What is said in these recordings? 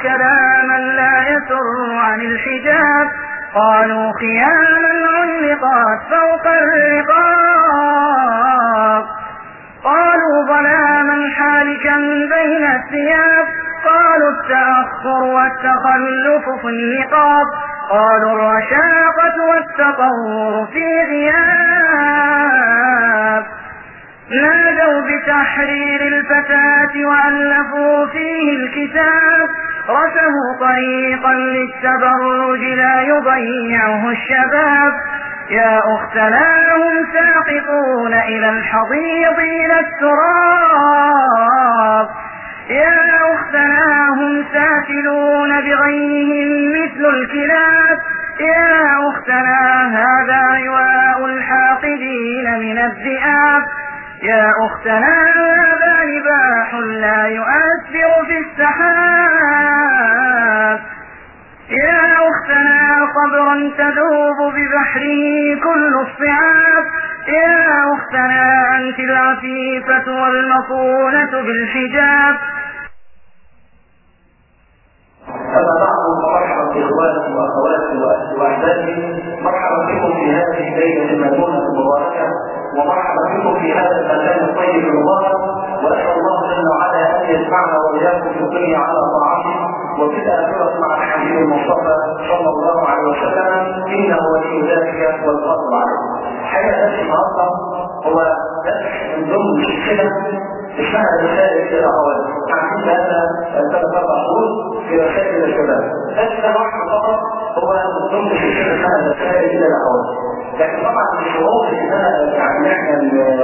كلاما لا يسر عن الحجاب قالوا خياما علقات فوق الرقاب قالوا ظلاما حالكا بين الثياب قالوا التأخر والتخلف في النقاب قالوا الرشاقة والتطور في غياب نادوا بتحرير الفتاة وألفوا فيه الكتاب رسموا طريقا للتبرج لا يضيعه الشباب يا أختنا هم ساقطون إلى الحضيض إلى التراب يا أختنا هم سافلون بغيهم مثل الكلاب يا أختنا هذا عواء الحاقدين من الذئاب يا أختنا هذا نباح لا يؤثر في السحاب يا أختنا صبرا تذوب ببحره كل الصعاب يا أختنا أنت العفيفة والمصونة بالحجاب أما بعد فمرحبا بإخواني وأخواتي وأهلي وأحبابي مرحبا بكم في هذه الليلة الميمونة المباركة ومرحبا بكم في هذا المكان الطيب المبارك وأسأل الله جل وعلا أن يجمعنا وإياكم في الدنيا على طاعته وفي الآخرة مع الحبيب المصطفى صلى الله عليه وسلم إنه ولي ذلك والفضل عليه. حقيقة درس النهارده هو درس من ضمن سلسلة اسمها رسائل إلى الأخوات. عارفين بقالنا ثلاث أربع شهور في رسائل الشباب. درس واحد فقط هو من ضمن سلسلة اسمها رسائل إلى الأخوات. لكن طبعا الشعور ان انا يعني احنا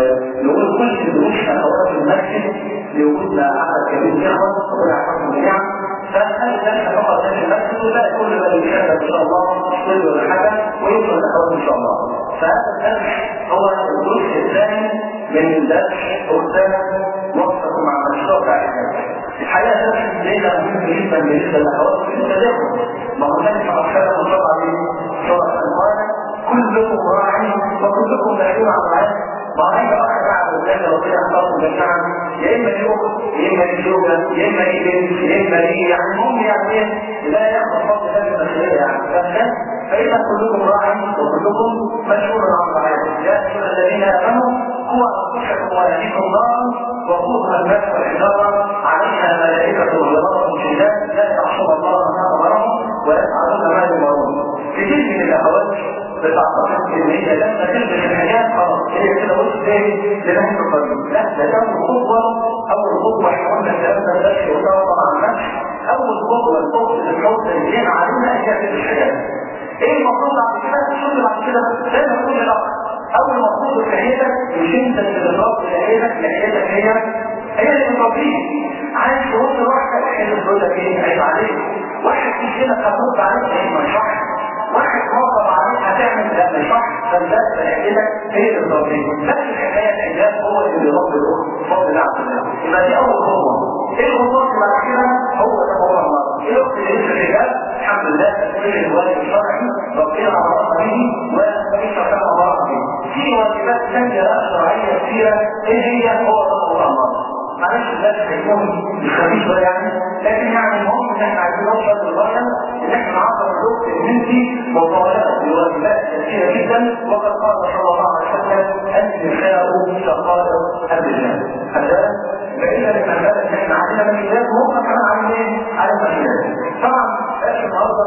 نقول كل دروس اخوات المسجد لوجودنا عدد كبير من الاخوه ربنا يحفظهم جميعا فهل ذلك فقط هذه المسجد ولا كل من يشاهد ان شاء الله يصلي ولا حاجه ويوصل الاخوات ان شاء الله فهذا الدرس هو الجزء الثاني من درس قدام وقفه مع مشروع الحياه الحقيقه درس ليله مهم جدا بالنسبه للاخوات بالنسبه لهم ما هو النبي صلى الله عليه وسلم صلى عليه سوره القران كلكم راع وكلكم مسؤول عن رعايته ما هي واحد بعد الجنة ربنا يحفظكم جميعا يا اما ليه يا اما ليه زوجة يا اما ليه بنت يا اما ليه يعني المهم يعني ايه لا ياخذ فضل هذه المسؤولية يعني فاهم فإذا كلكم راع وكلكم مسؤول عن رعايته يا أيها الذين آمنوا هو أنفسكم وأهليكم نارا وقودها الناس والحجارة عليها ملائكة غلاظ شداد لا يعصون الله ما أمرهم ويفعلون ما يؤمرون كثير من الأخوات بتعتقد ان هي لما تلبس الحجاب خلاص هي كده بص ايه لنهج الطريق لا ده اول خطوه اول خطوه احنا قلنا الكلام ده بس وده طبعا نفس اول خطوه الخطوه اللي بنحط ايدينا عليها هي تلبس الحجاب ايه المفروض بعد كده تشوف بعد كده زي ما كل الاخر اول مفروض في عينك مش انت اللي بتربي لعينك لعينك هي هي اللي بتربيك عايز ترد لوحدك حلو تقول لك ايه عيب عليك واحد في كده هترد عليك ايه مش صح واحد موظف عليك هتعمل ده مش صح فالناس بتحكيلك هي التربيه نفس الحكايه الحجاب هو اللي بيربي الاخت بفضل الله عز وجل يبقى دي اول خطوه ايه الخطوات اللي بعد كده هو ده موضوع الله الاخت اللي لسه الحجاب الحمد لله تكوين الواجب الشرعي ربنا امرنا به وليس كان امرنا به في واجبات ثانيه لا شرعيه كثيره ايه هي هو ده موضوع الله معلش الناس هيكون خفيف شويه يعني لكن يعني المهم ان احنا عايزين نوصل للغايه ان احنا نعبر الوقت ان انت مطالبه بواجبات كثيره جدا وقد قال صلى الله عليه وسلم النساء شقائق الرجال هذا بعيدا من المساله ان احنا عندنا مسؤوليات وهم كمان عاملين ايه؟ على المسؤوليات طبعا ايش النهارده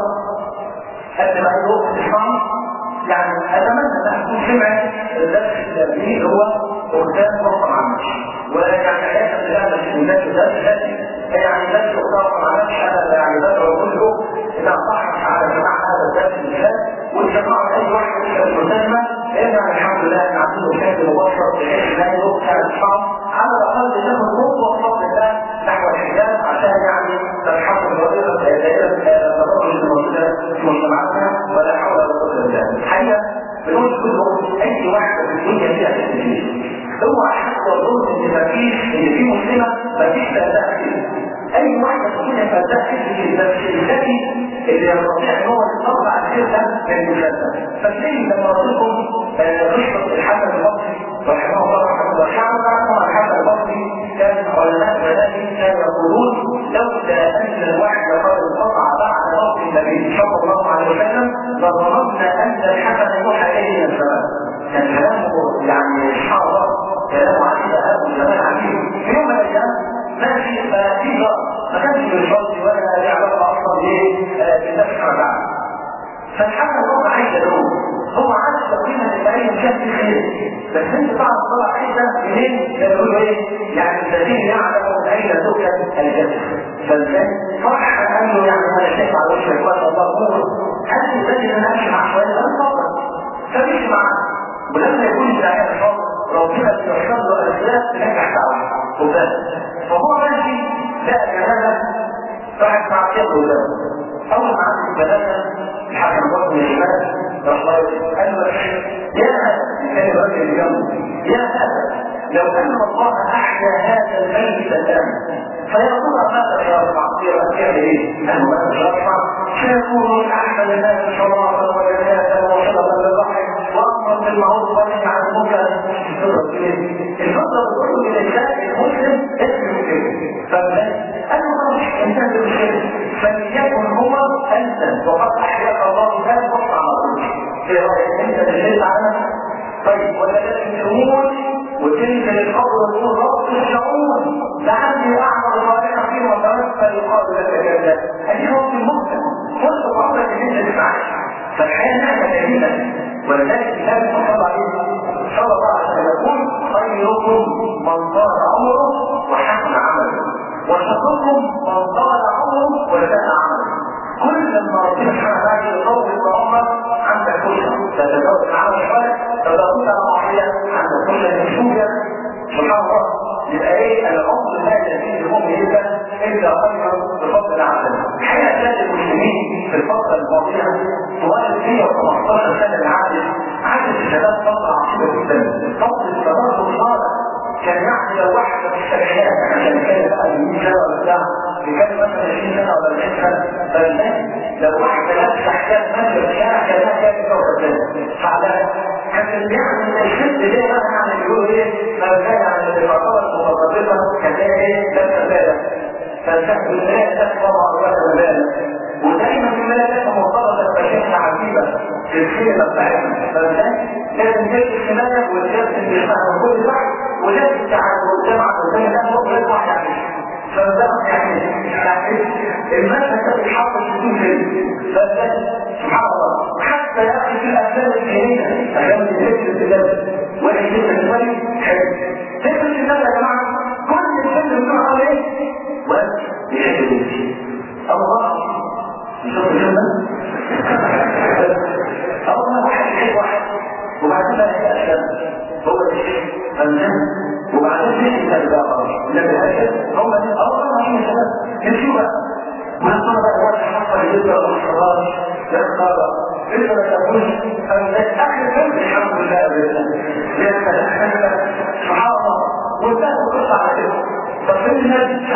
قبل ما يروح الاسلام يعني اتمنى ان اكون سمعت الدرس اللي هو قدام وقت عمش ويعني حياتنا في هذا الناس الناس التي يعني الناس تختار مع نفسي انا يعني بدعو كله ان انصحك على جماعه هذا الدرس بالذات والجماعه اي واحد من المسلمه لان الحمد لله ان عندنا بشكل مباشر بحيث لا يوقع الصعب على الاقل له خطوه بفضل الله نحو الحجاب عشان يعني تنحصر ظاهره دائره التبرج الموجوده في مجتمعاتنا ولا حول ولا قوه الا بالله. الحقيقه بنقول كلهم اي واحده في الدنيا فيها تكليف اوعى حتى تظن ان مفيش ان في مسلمه مفيش فلسفه كده اي واحده فينا فلسفه كده بس الذكي اللي يستطيع ان هو يطلع الفكره من المسلسل فاكرين لما رسولكم قصه الحسن البصري رحمه الله رحمه الله شعب طبعا الحسن البصري كان علماء زمان كانوا يقولون لولا ان الوحي قد انقطع بعد موت النبي صلى الله عليه وسلم لظننا ان الحسن يوحى اليه من السماء كان كلامه يعني الصحابه كلامه عجيب ابو زمان عجيب في يوم من الايام ماشي ففي ما كانش بالفضل ولا ليه علاقه اصلا بايه بالنبي سبحانه وتعالى فالحسن الله عايز له هو عارف تقريبا الفريق كان في خير بس انت بعد طلع عيسى منين بيقولوا ايه يعني الذين يعلمون اين تؤكل الجسد فازاي فرح قال له يعني انا شايف على وشك ما شاء الله نور هل تزيد ان امشي مع شويه انا فضل فمشي معاه ولما يكون الداعيه الفضل ربنا بيرشد له الاسباب تنجح دعوه وبس فهو ماشي لا كلامه راح مع كده وده اول ما عند البلاغه الحكم بطن الشمال راح قال له يا هذا كان الراجل اليوم يا هذا لو ان الله احيا هذا الميت الان فيا ترى ماذا يرفع يعمل ايه؟ انه ماذا يرفع سيكون احسن الناس صلاه وزكاه وصله للرحم وامر بالمعروف ونهي عن المنكر الفضل بتقول للانسان المسلم اسمه كده فمن أنه إنسان بالخير فليكن هو أنت وقد أحياك الله ذلك وقع على في رأيك أنت بالخير عنه طيب ولا تنسون وتلك للقبر يقول رب ترجعون لعلي أعمل صالحا فيه وتوفى يقال لك كذا هذه هو في المقتل قلت قبلك ان انت تفعل فالحياة نعمة جميلة ولذلك النبي صلى الله عليه صلى الله عليه وسلم يقول خيركم من طال عمره وحسن عمله وشركم من طال عمره وزاد عمله كل ما ربنا سبحانه وتعالى يطول العمر عندك فرصه تتجاوز العمل الصالح تتجاوز المعصيه عندك فرصه مشهوره سبحان الله يبقى ايه العمر لا يزيد المؤمن الا الا خيرا بفضل العمل الحقيقه كان المسلمين في الفتره الماضيه طوال 115 سنه العادل عدد الشباب فتره عصيبه جدا فتره التدرج الصالح كان يعني لو واحد من الشركات عشان كان بقى 100 سنه ولا بتاع كان مثلا 20 سنه ولا 20 سنه فالناس لو واحد لابس احكام ماشي في الشارع كان كان كوكب فعلا كان يعني الشد ليه بقى يعني بيقولوا ايه فكان يعني الفقره المتطرفه كان ايه لا تبالغ فالشعب لا تكبر ولا تبالغ ودايما في ملابس مرتبطه بشكل عجيبه في الخيمه بتاعتنا فالناس لازم تلبس حمايه ولازم تلبس كل واحد ولازم تعالى والجامعة قدام الناس هو غير واحد يعني فده يعني يعني المشهد ده بيحط الشدود فيه فده سبحان الله حتى يا اخي في الافلام الجديده افلام الجديده البلاد واحد جدا شوي حلو تدرس الناس يا جماعه كل الفيلم بتاعه على ايه؟ واد بيحب الجنس الله نشوف الجنه الله واحد يحب واحد وبعدين بقى الاشياء هو الشيء فنان وبعدين في كتاب بقى خلاص النبي هاشم هم دي اول ما هي شباب يمشوا بقى ونصر بقى هو حصل جدا والصلاه يختار إذا ما تقول أن أخي فيلم الحمد لله سبحان الله والناس تقص على كده طب فين الناس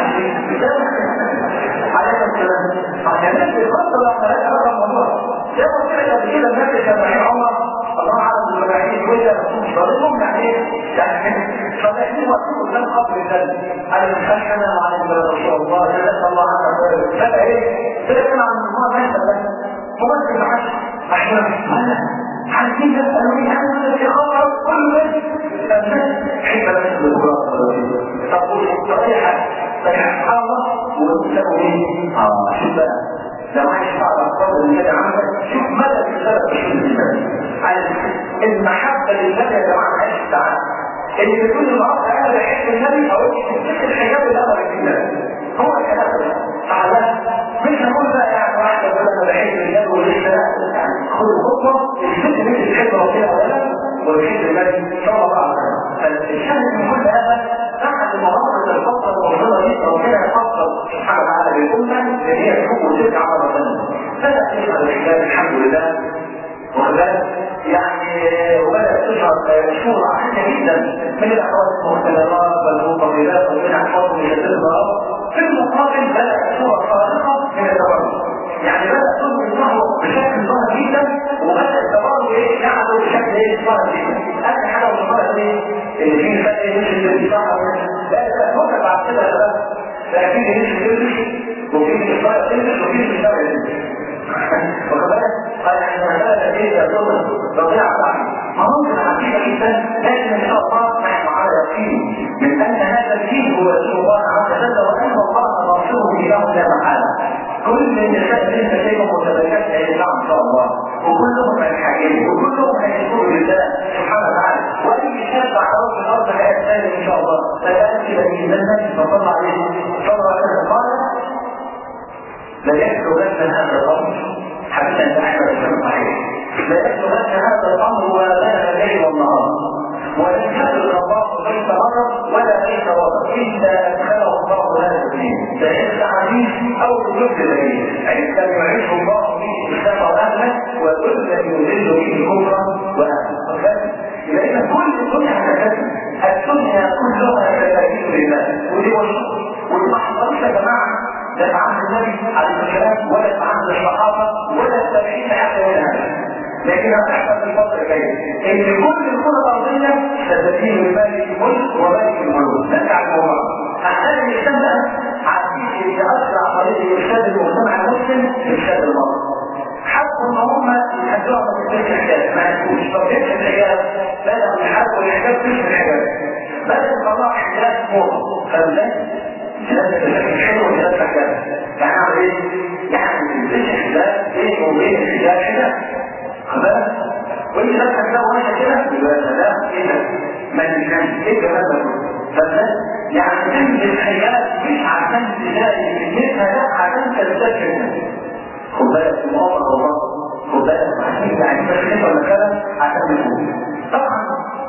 عليه السلام عشان الناس يفضل على هذا الموضوع زي ما قلت لك قبل كده الناس كانوا رايحين عمر الله عز وجل رايحين ويا ضربهم يعني ايه؟ يعني فرايحين وقتهم قدام قبر النبي على الخشنه وعلى رسول الله جل الله عز وجل فبقى ايه؟ تلاقي عن الله ماشي بس ممثل العشر احنا هلا عايزين نسألوا ايه عن الاستخارة كل ده حين بس بالقرآن تقول صحيحة صحيحة الله وتسألوا ايه؟ اه شوف بقى لو عايش بعض أفضل النبي عمك شوف مدى السبب في النبي عايز المحبة للنبي يا جماعة عايش تعالى اللي بيقول المرأة أنا بحب النبي أو مش الحجاب اللي أمر النبي هو الكلام ده تعالى مش هقول بقى يعني واحدة بقى أنا بحب النبي ولسه يعني خد خطوة الست مش بتحب ربنا أولا وبتحب النبي صلى الله عليه وسلم فالشاهد من كل هذا بعد مراحل الفترة المرضى دي ربنا يفضل سبحانه وتعالى بالأمة إن هي تشوف وترجع مرة ثانية بدأ تشهر الحجاب الحمد لله وكذلك يعني وبدأت تظهر شهور عديدة جدا من الأحوال المختلفات والمقابلات ومن أحوال مجددة في المقابل بدأت صورة خارقة من التبرج يعني بدأ تظهر النهر بشكل ظاهر جدا وبدأ التبرج ايه يعمل بشكل ايه ظاهر جدا أكثر حاجة من الظاهر ايه اللي فيه فرق مش اللي بيصحر بدأت تفكر بعد كده بقى فأكيد مش تلبس وفي الإشارة تلبس وفي الإشارة تلبس واخد بالك؟ قال احنا هذا ايه يا دكتور رضيع صاحبي ما ممكن عقيدة جدا لكن ان شاء الله نحن على يقين من ان هذا الدين هو رسول الله عز وجل وان الله رسوله اله لا محاله كل النساء اللي انت شايفهم متبركات هيطلعوا ان شاء الله وكلهم هيتحجبوا وكلهم هيشكروا لله سبحانه وتعالى واي شاب على وجه الارض هيتسالم ان شاء الله فياتي بني النبي صلى الله عليه وسلم قال لا يحدثن هذا الامر حتى ان احمد بن صحيح لا يحدثن هذا الامر ولا بين الليل والنهار ولن يخلق الله بيت مرض ولا بيت وضع الا ادخله الله هذا الدين لا يستعجيز او يبدل به عند يعيش الله به الاسلام واهله وكل يذل به كفرا واهله لان كل الدنيا هكذا الدنيا كلها تكاليف لله ودي وشر ودي ما حصلش يا جماعه لا عند النبي عليه السلام ولا عند الصحابه ولا التابعين حتى ولا هذا لكن هتحصل في الفتره الجايه ان كل الكره الارضيه ستدين لمالك الملك ومالك الملوك نرجع الموضوع احسن الاسلام بقى عارفين ان اسرع طريق ارشاد المجتمع المسلم ارشاد المرض حتى ان هم يحدوها في الحجاب ما يكونش طب ايه الحجاب بدأوا يحاربوا الحجاب مش الحجاب بدأ يطلعوا حجاب فوق فازاي؟ ثلاثة بشكل حلو وثلاثة حجاب يعني عمل ايه؟ يعني مش حجاب بينه وبين الحجاب حجاب خلاص وانت بس حجاب وانا كده يبقى لا ايه ده؟ ما تنساش ايه كمان ده؟ فازاي؟ يعني تنزل الحجاب مش عشان تلاقي كلمتها لا عشان تستشهد خد بالك من امر الله خد بالك عشان يعني مش كده ولا كده عشان نقول طبعا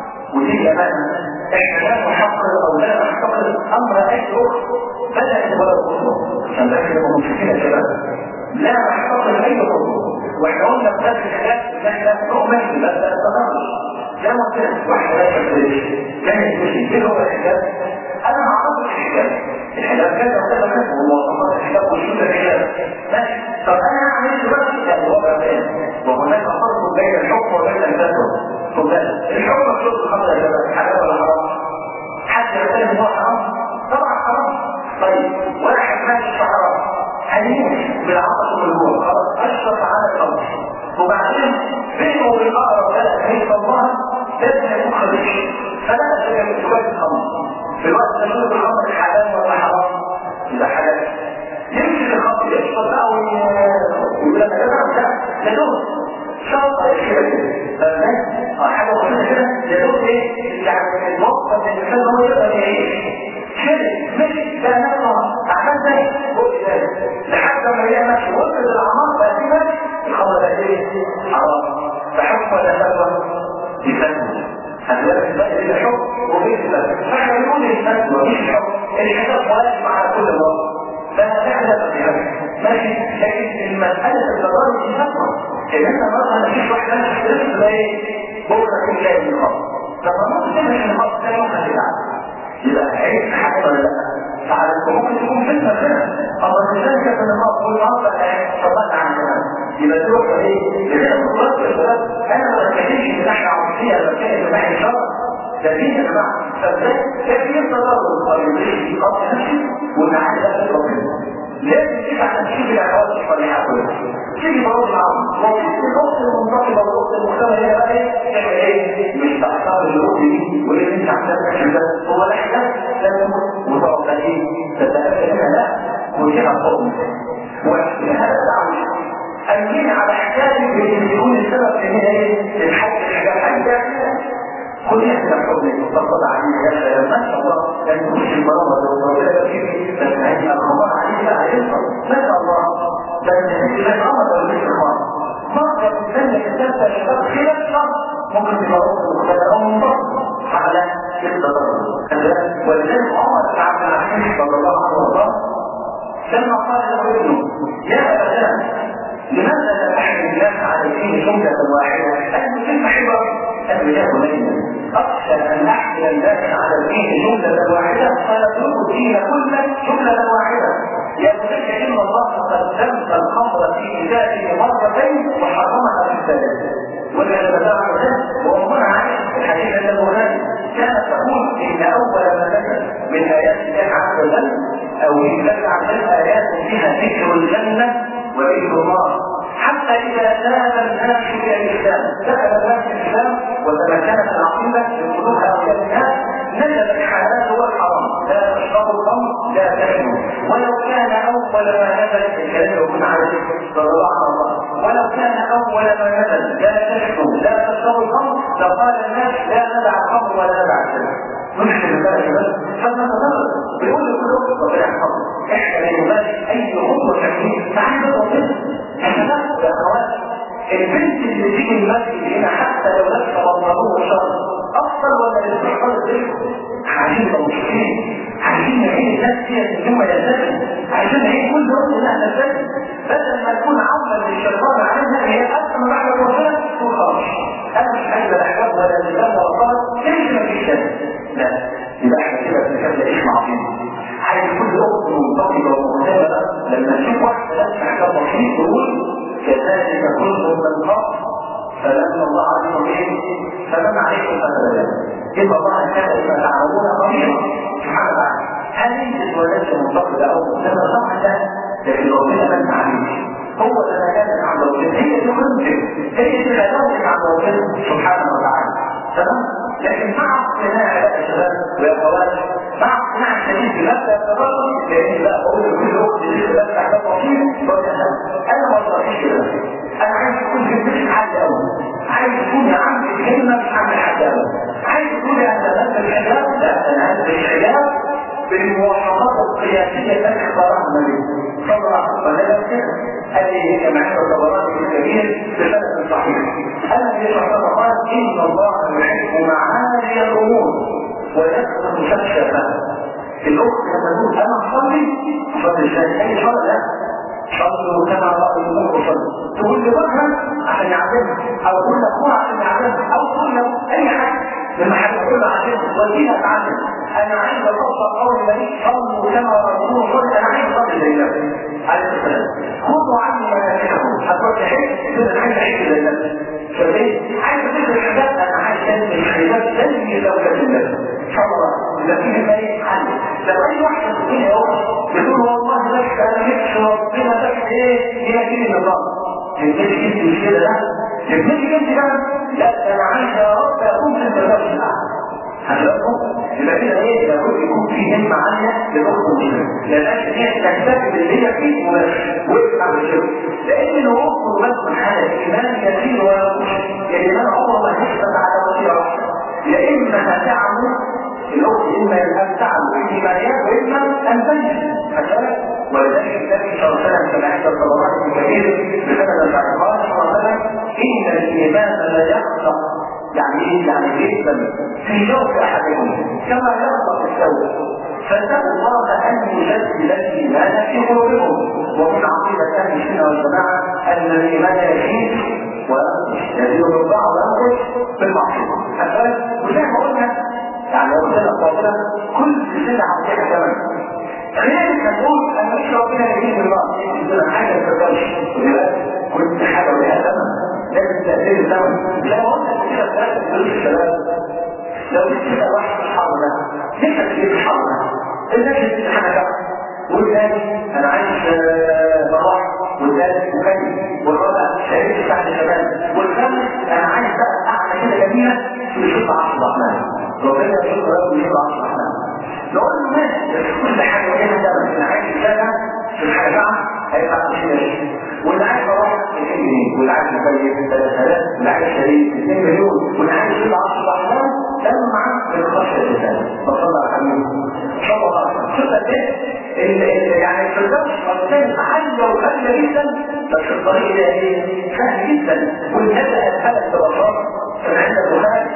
ودي امانه احنا لا نحقر او لا نحتقر امر اي اخت بدات ولا اخرى عشان بس نبقى متفقين يا شباب لا نحتقر اي اخت واحنا قلنا في هذه الحاجات ان احنا نؤمن بس التناقش زي ما قلت لك واحد لا يفكرش كانت مش ايه هو الحجاب انا ما اعرفش الحجاب الحجاب كذا وكذا كذا ومواصفات الحجاب وشروط الحجاب ماشي طب انا اعمل ايه دلوقتي يعني الوضع ده وهناك فرق بين الحكم وبين الفتوى خد بالك الحكم مكتوب في الخمر يا جماعه حلال ولا حرام حد يعتبر ان هو حرام طبعا حرام طيب واحد ماشي في حرام هنيجي بالعطش والجوع خلاص اشرف على الامر وبعدين بينه وبين اقرب بلد هيك الله لازم يكون خبيث فلا تجد شويه الخمر في الوقت ده شرب الخمر حلال ولا حرام يبقى حلال يمشي الخمر يشرب بقى ويقول لك يا جماعه ده يدوب شرط كده فاهم حاجه بسيطه كده يدوب ايه يعني الوقت ان الانسان هو يقدر يعيش كده مش ده نفسه عشان ده لحد ما هي ماشي وصل للاعمار تقريبا الخمر ده ايه حرام فحكم ولا فتوى يفتوى هتلاقي الفرق بين الحكم وبين الفتوى فاحنا بنقول الفتوى مش الحكم الحساب واجب على كل الوقت فنعلم بهذا ماشي لكن المسألة التضارب دي فتوى ان انت مثلا مفيش واحد انا هتدرس تلاقي بكره كل شيء من الخط طب ما ممكن تمشي الخط ده يوم هتتعب يبقى عيب حاجه ولا لا فعلى ممكن تكون فتنه كده اما الانسان كان من الخط والخط طبقنا عن كمان يبقى تروح ايه؟ لان الخط الشباب انا ما بتكلمش من ناحيه عاطفيه انا بتكلم من ناحيه شرع ده دين يا جماعه فازاي كيف يتضرر او يدرس في قصد نفسه والمعاني ده في ربنا لازم تيجي عشان تشوف الاحوال الصالحه كلها تيجي برضه العظم موجود الوقت المنتقبه والوقت المختلفه هي بقى ايه تعمل ايه مش تحتار الوقت دي واللي انت عشان تعمل ده هو لا احنا لازم وتقعد بقى ايه تتاكد منها لا وفيها الحكم وهذا التعويض أمين على حكاية اللي يكون السبب في هنا ايه الحج الحاجات حاجة كل يحسن الحكم تفضل عليه يا سلام ما شاء الله لأن كل المرضى والرجال فيه بس هذه الخبر عليه لا يصل ما شاء الله بس هذه الأمر والاستخبار مرة الإنسان يتسلسل شباب خير شر ممكن تبقى رفض مختلف أو منفصل على التضرر ولذلك عمر بن عبد العزيز صلى الله عليه وسلم لما قال له ابنه يا أبا لماذا لا تحمل الناس على الدين جملة واحدة؟ أنت كلمة حلوة أن يا بني أخشى أن أحمل الناس على الدين جملة واحدة فيترك الدين كله جملة واحدة يا بني إن الله قد سمى الخمر في كتابه مرتين وحرمها في الثالثة والذي بتاعه ده وأمنا عائشة الحديث النبوي كانت تقول إن أول ما نزل من آيات الله عز وجل او يتبع عن ايات فيها ذكر الجنه وذكر الله حتى اذا ذهب الناس الى الاسلام دخل الناس الاسلام وتمكنت العقيده من قلوب هؤلاء الناس نزل الحلال والحرام لا تشربوا الخمر لا تشربوا ولو كان اول ما نزل الكلام يكون على صلى الله عليه وسلم ولو كان اول ما نزل لا تشربوا لا تشربوا الخمر لقال الناس لا ندع الخمر ولا ندع الشرب مشكلة ذلك بس فما تنظر بيقول لكل اخت ربنا يحفظه احنا لا يبالي اي ام وتكليف تعالى ربنا احنا ناخد يا اخوات البنت اللي تيجي المسجد هنا حتى لو لابسه بنطلون شر افضل ولا اللي بتحفظ الرزق عايزين نبقى مشكلين عايزين نعين الناس فيها ان هم يلتزموا عايزين نعين كل رد انها تلتزم بدل ما تكون عظمه للشيطان عليها هي اصلا بعد ربنا تقول خلاص انا مش عايز لا احوال ولا نظام ولا صلاه تمشي ما فيش لا يبقى احنا كده بنكمل ايش عظيم عايز كل اخت منتقده ومهتمه لما تشوف واحده لابسه حجاب بسيط تقول كذلك كنتم من قبل فلما الله عليكم ايه فمن عليكم فتبين إن الله كان بما تعملون خبيرا سبحانه وتعالى هل يجد ولد منتقد او مهتمه طبعا لا لكن ربنا من عليك هو لما كان عن ربنا هي تخرجك هي تخرجك عن ربنا سبحانه وتعالى تمام لكن مع اقتناع بقى شباب واخوات مع اقتناع شديد بمبدا التبرع لان بقى بقول لكل اخت اللي بس حاجات بسيطه انا ما اقدرش كده انا عايز يكون في مش حد قوي عايز يكون يا عم الكلمه مش عم حد قوي عايز يكون يا انا بس الحجاب لا انا هنزل الحجاب بالمواصفات القياسيه التي اختارها النبي صلى الله عليه وسلم كده هذه هي معين الطبرات الكبير بسند صحيح الذي صلى قال ان الله يحب معالي الامور ويكره شفشفها الاخت لما تقول انا اصلي اصلي ازاي اي صلاه لا صلوا كما رأيتم صلوا تقول لوجهها عشان يعلمها او تقول لاخوها عشان يعلمها او تقول له اي حاجه لما حد يقول لها عشان وديها تعلم انا عايز اوصل قول النبي صلوا كما رأيتم صلوا انا عايز اصلي زي النبي عليه السلام خذوا عني مناسككم هتروح تحس كده انا عايز اعيش زي النبي فايه عايز تدخل الحجاب انا عايز انزل الحجاب زي زوجة النبي صلى الله عليه وسلم لكن ما يتحل لو اي واحده في الدنيا بتقول والله بس انا نفسي ربنا بس ايه هي دي النظام تبتدي انت مش كده لا تبتدي انت بقى لا ده انا عايز يا رب اكون في الدرجه الاعلى هتلاقوا يبقى كده ايه لابد يكون في همه عاليه للاخت المسلمه لان هي تكتسب اللي هي فيه وبس واسمع بالشغل لان لو اخت بس من حاله الايمان يسير ولا يخش الايمان عمره ما هيثبت على وسيله واحده يا اما هتعمل الاخت اما ان تعمل الايمانيات واما ان تنجح فكذلك ولذلك النبي صلى الله عليه وسلم كما عند الطبرات الكبير بسند قال صلى الله عليه وسلم ان الايمان لا يخلق يعني ايه يعني جدا في جوف احدكم كما يخلق الثوب فاتقوا الله ان يجدد الايمان في قلوبكم ومن عقيده اهل السنه والجماعه ان الايمان يزيد ويزيد بالطاعه وينقص بالمعصيه وزي ما قلنا يعني لو قلنا الطاوله كل سلعه فيها ثمن غير تقول انا مش ربنا يجيب الله يجيب حاجه ما تقدرش كل حاجه ولها ثمن لازم تأثير الزمن لو قلنا كده ثلاثة فلوس الشباب لو كده واحد اصحابه ده ليه تكتير اصحابه ده الناس اللي حاجة والثاني انا عايز مراح والثالث مكيف والرابع شريك تحت الشباب والخامس انا عايز بقى قاعده كده جميله في شوط عصر الرحمن ربنا يشوف رب يشوف عصر الرحمن نقول له ماشي بس كل حاجه وليها ثمن انا عايز كذا في الحاجه بقى هيبقى 20 واللي عايز مراح 2 جنيه واللي عايز مكيف 3000 واللي عايز شريك 2 مليون واللي عايز يشوف عصر الرحمن لما معاه من خشيه الله فصلى على حبيبه صلى الله عليه وسلم شوف قد ايه يعني الفردوس مرتين عالية وغالية جدا بس الطريق ده ايه؟ سهل جدا والهدى الهدى ببساطة فعند البخاري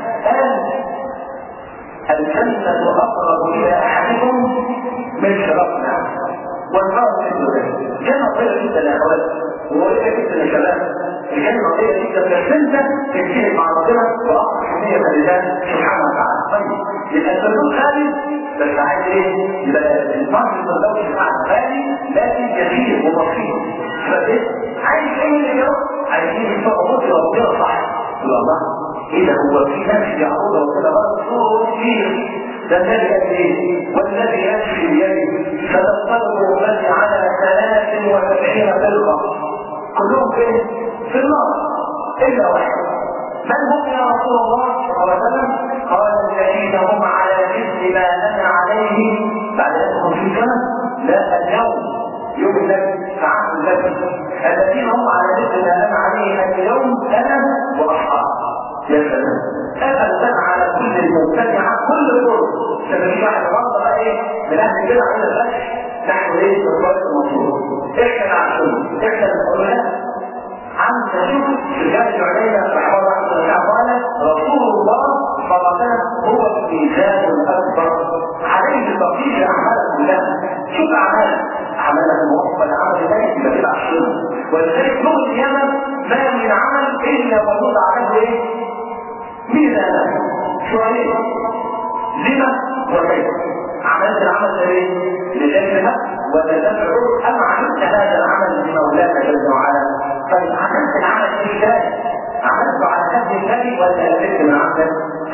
قال الجنة أقرب إلى أحدكم من شرفنا والنار مثل ذلك جنة طيبة جدا يا أخوات وقريبة جدا يا شباب الجنة طيبة جدا بس أنت تمشي مع ربنا وأقرب حمية لله سبحانه وتعالى طيب يبقى الفردوس خالد بس عايز ايه؟ يبقى المعنى الفردوس بتاع غالي لكن يسير وبسيط فايه؟ عايز ايه اللي يروح؟ عايزين يفرقوا بكره ربنا صح يقول الله ايه ده هو في ناس يعبدوا ربنا بس صوره كبير ده الذي قال ايه والذي يمشي بيده فتنطلق امتي على ثلاث وسبعين فرقه كلهم فين؟ في النار الا واحد من هم يا رسول الله صلى الله عليه وسلم قال الذين هم على مثل ما انا عليه بعد ان في سنه لا اليوم يوم الذي فعل الذي الذين هم على مثل ما انا عليه اليوم انا واصحابي يا سلام ابدا على كل المبتدعه كل الطرق فمش واحد برضه بقى ايه من اهل كده عند الفتح نحن ايه بالطريق المطلوب احنا عشان احنا العلماء عن تشوف في جامع علينا رحمه الله تعالى قال رسول الله صلى الله عليه وسلم هو الميزان الاكبر عليه تطبيق الاعمال كلها شوف اعمالك اعمالك موفق العمل ذلك يبقى كده عشان ولذلك يوم القيامه ما من عمل الا وجود عليه ايه؟ ميزان شويه لما وكيف عملت العمل ده ايه؟ لله ولا تدعو ام عملت هذا العمل لمولاك جل وعلا طيب عملت العمل ازاي؟ عملته على قد النبي ولا لبست من عملك؟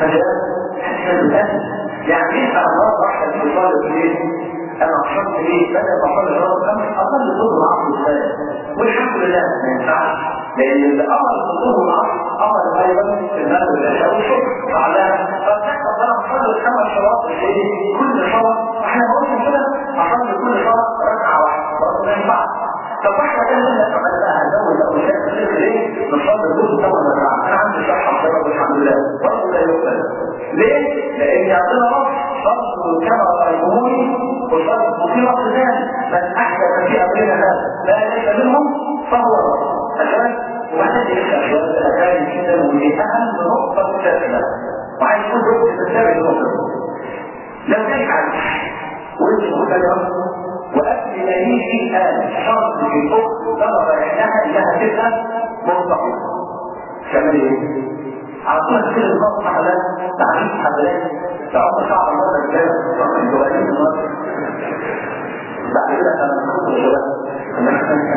فجأة يعني ايه الله واحد في صالح ليه؟ انا عشرت ليه؟ بدل ما اصلي الرابع خمس اصلي الظهر والعصر الثاني والحمد لله ما ينفعش لان اللي امر بالظهر والعصر امر ايضا في المغرب والعشاء والشكر فعلى فبتحصل انا اصلي الخمس شواط ايه؟ كل شوط احنا بنقول كده اصلي كل شوط ركعه واحده برضه ما ينفعش طب واحنا كده لما نعمل بقى هنزود اول شيء في ليه؟ نصلي الظهر ثمان ركعات انا عندي صحه بسبب الحمد لله برضه لا يقبل ليه؟ لان عندنا رب صلوا كما رايتموني وصلوا في رب ذلك من احدث في امرنا هذا لا ليس منهم فهو رب عشان وبعدين يسال سؤال الاغاني جدا ودي اهم نقطه مكتسبه وعايز كل وقت تتابع النقطه لو جاي عليك وانت تقول يا وقبل ما يجي الان شرط في الاخت ضرب عينها انها تبقى منطقه كمان ايه؟ على طول كده المصنع ده تعريف حضرتك تعرف صعب المرة الجاية تعرف الجوالين بعد كده انا بنخط الجوال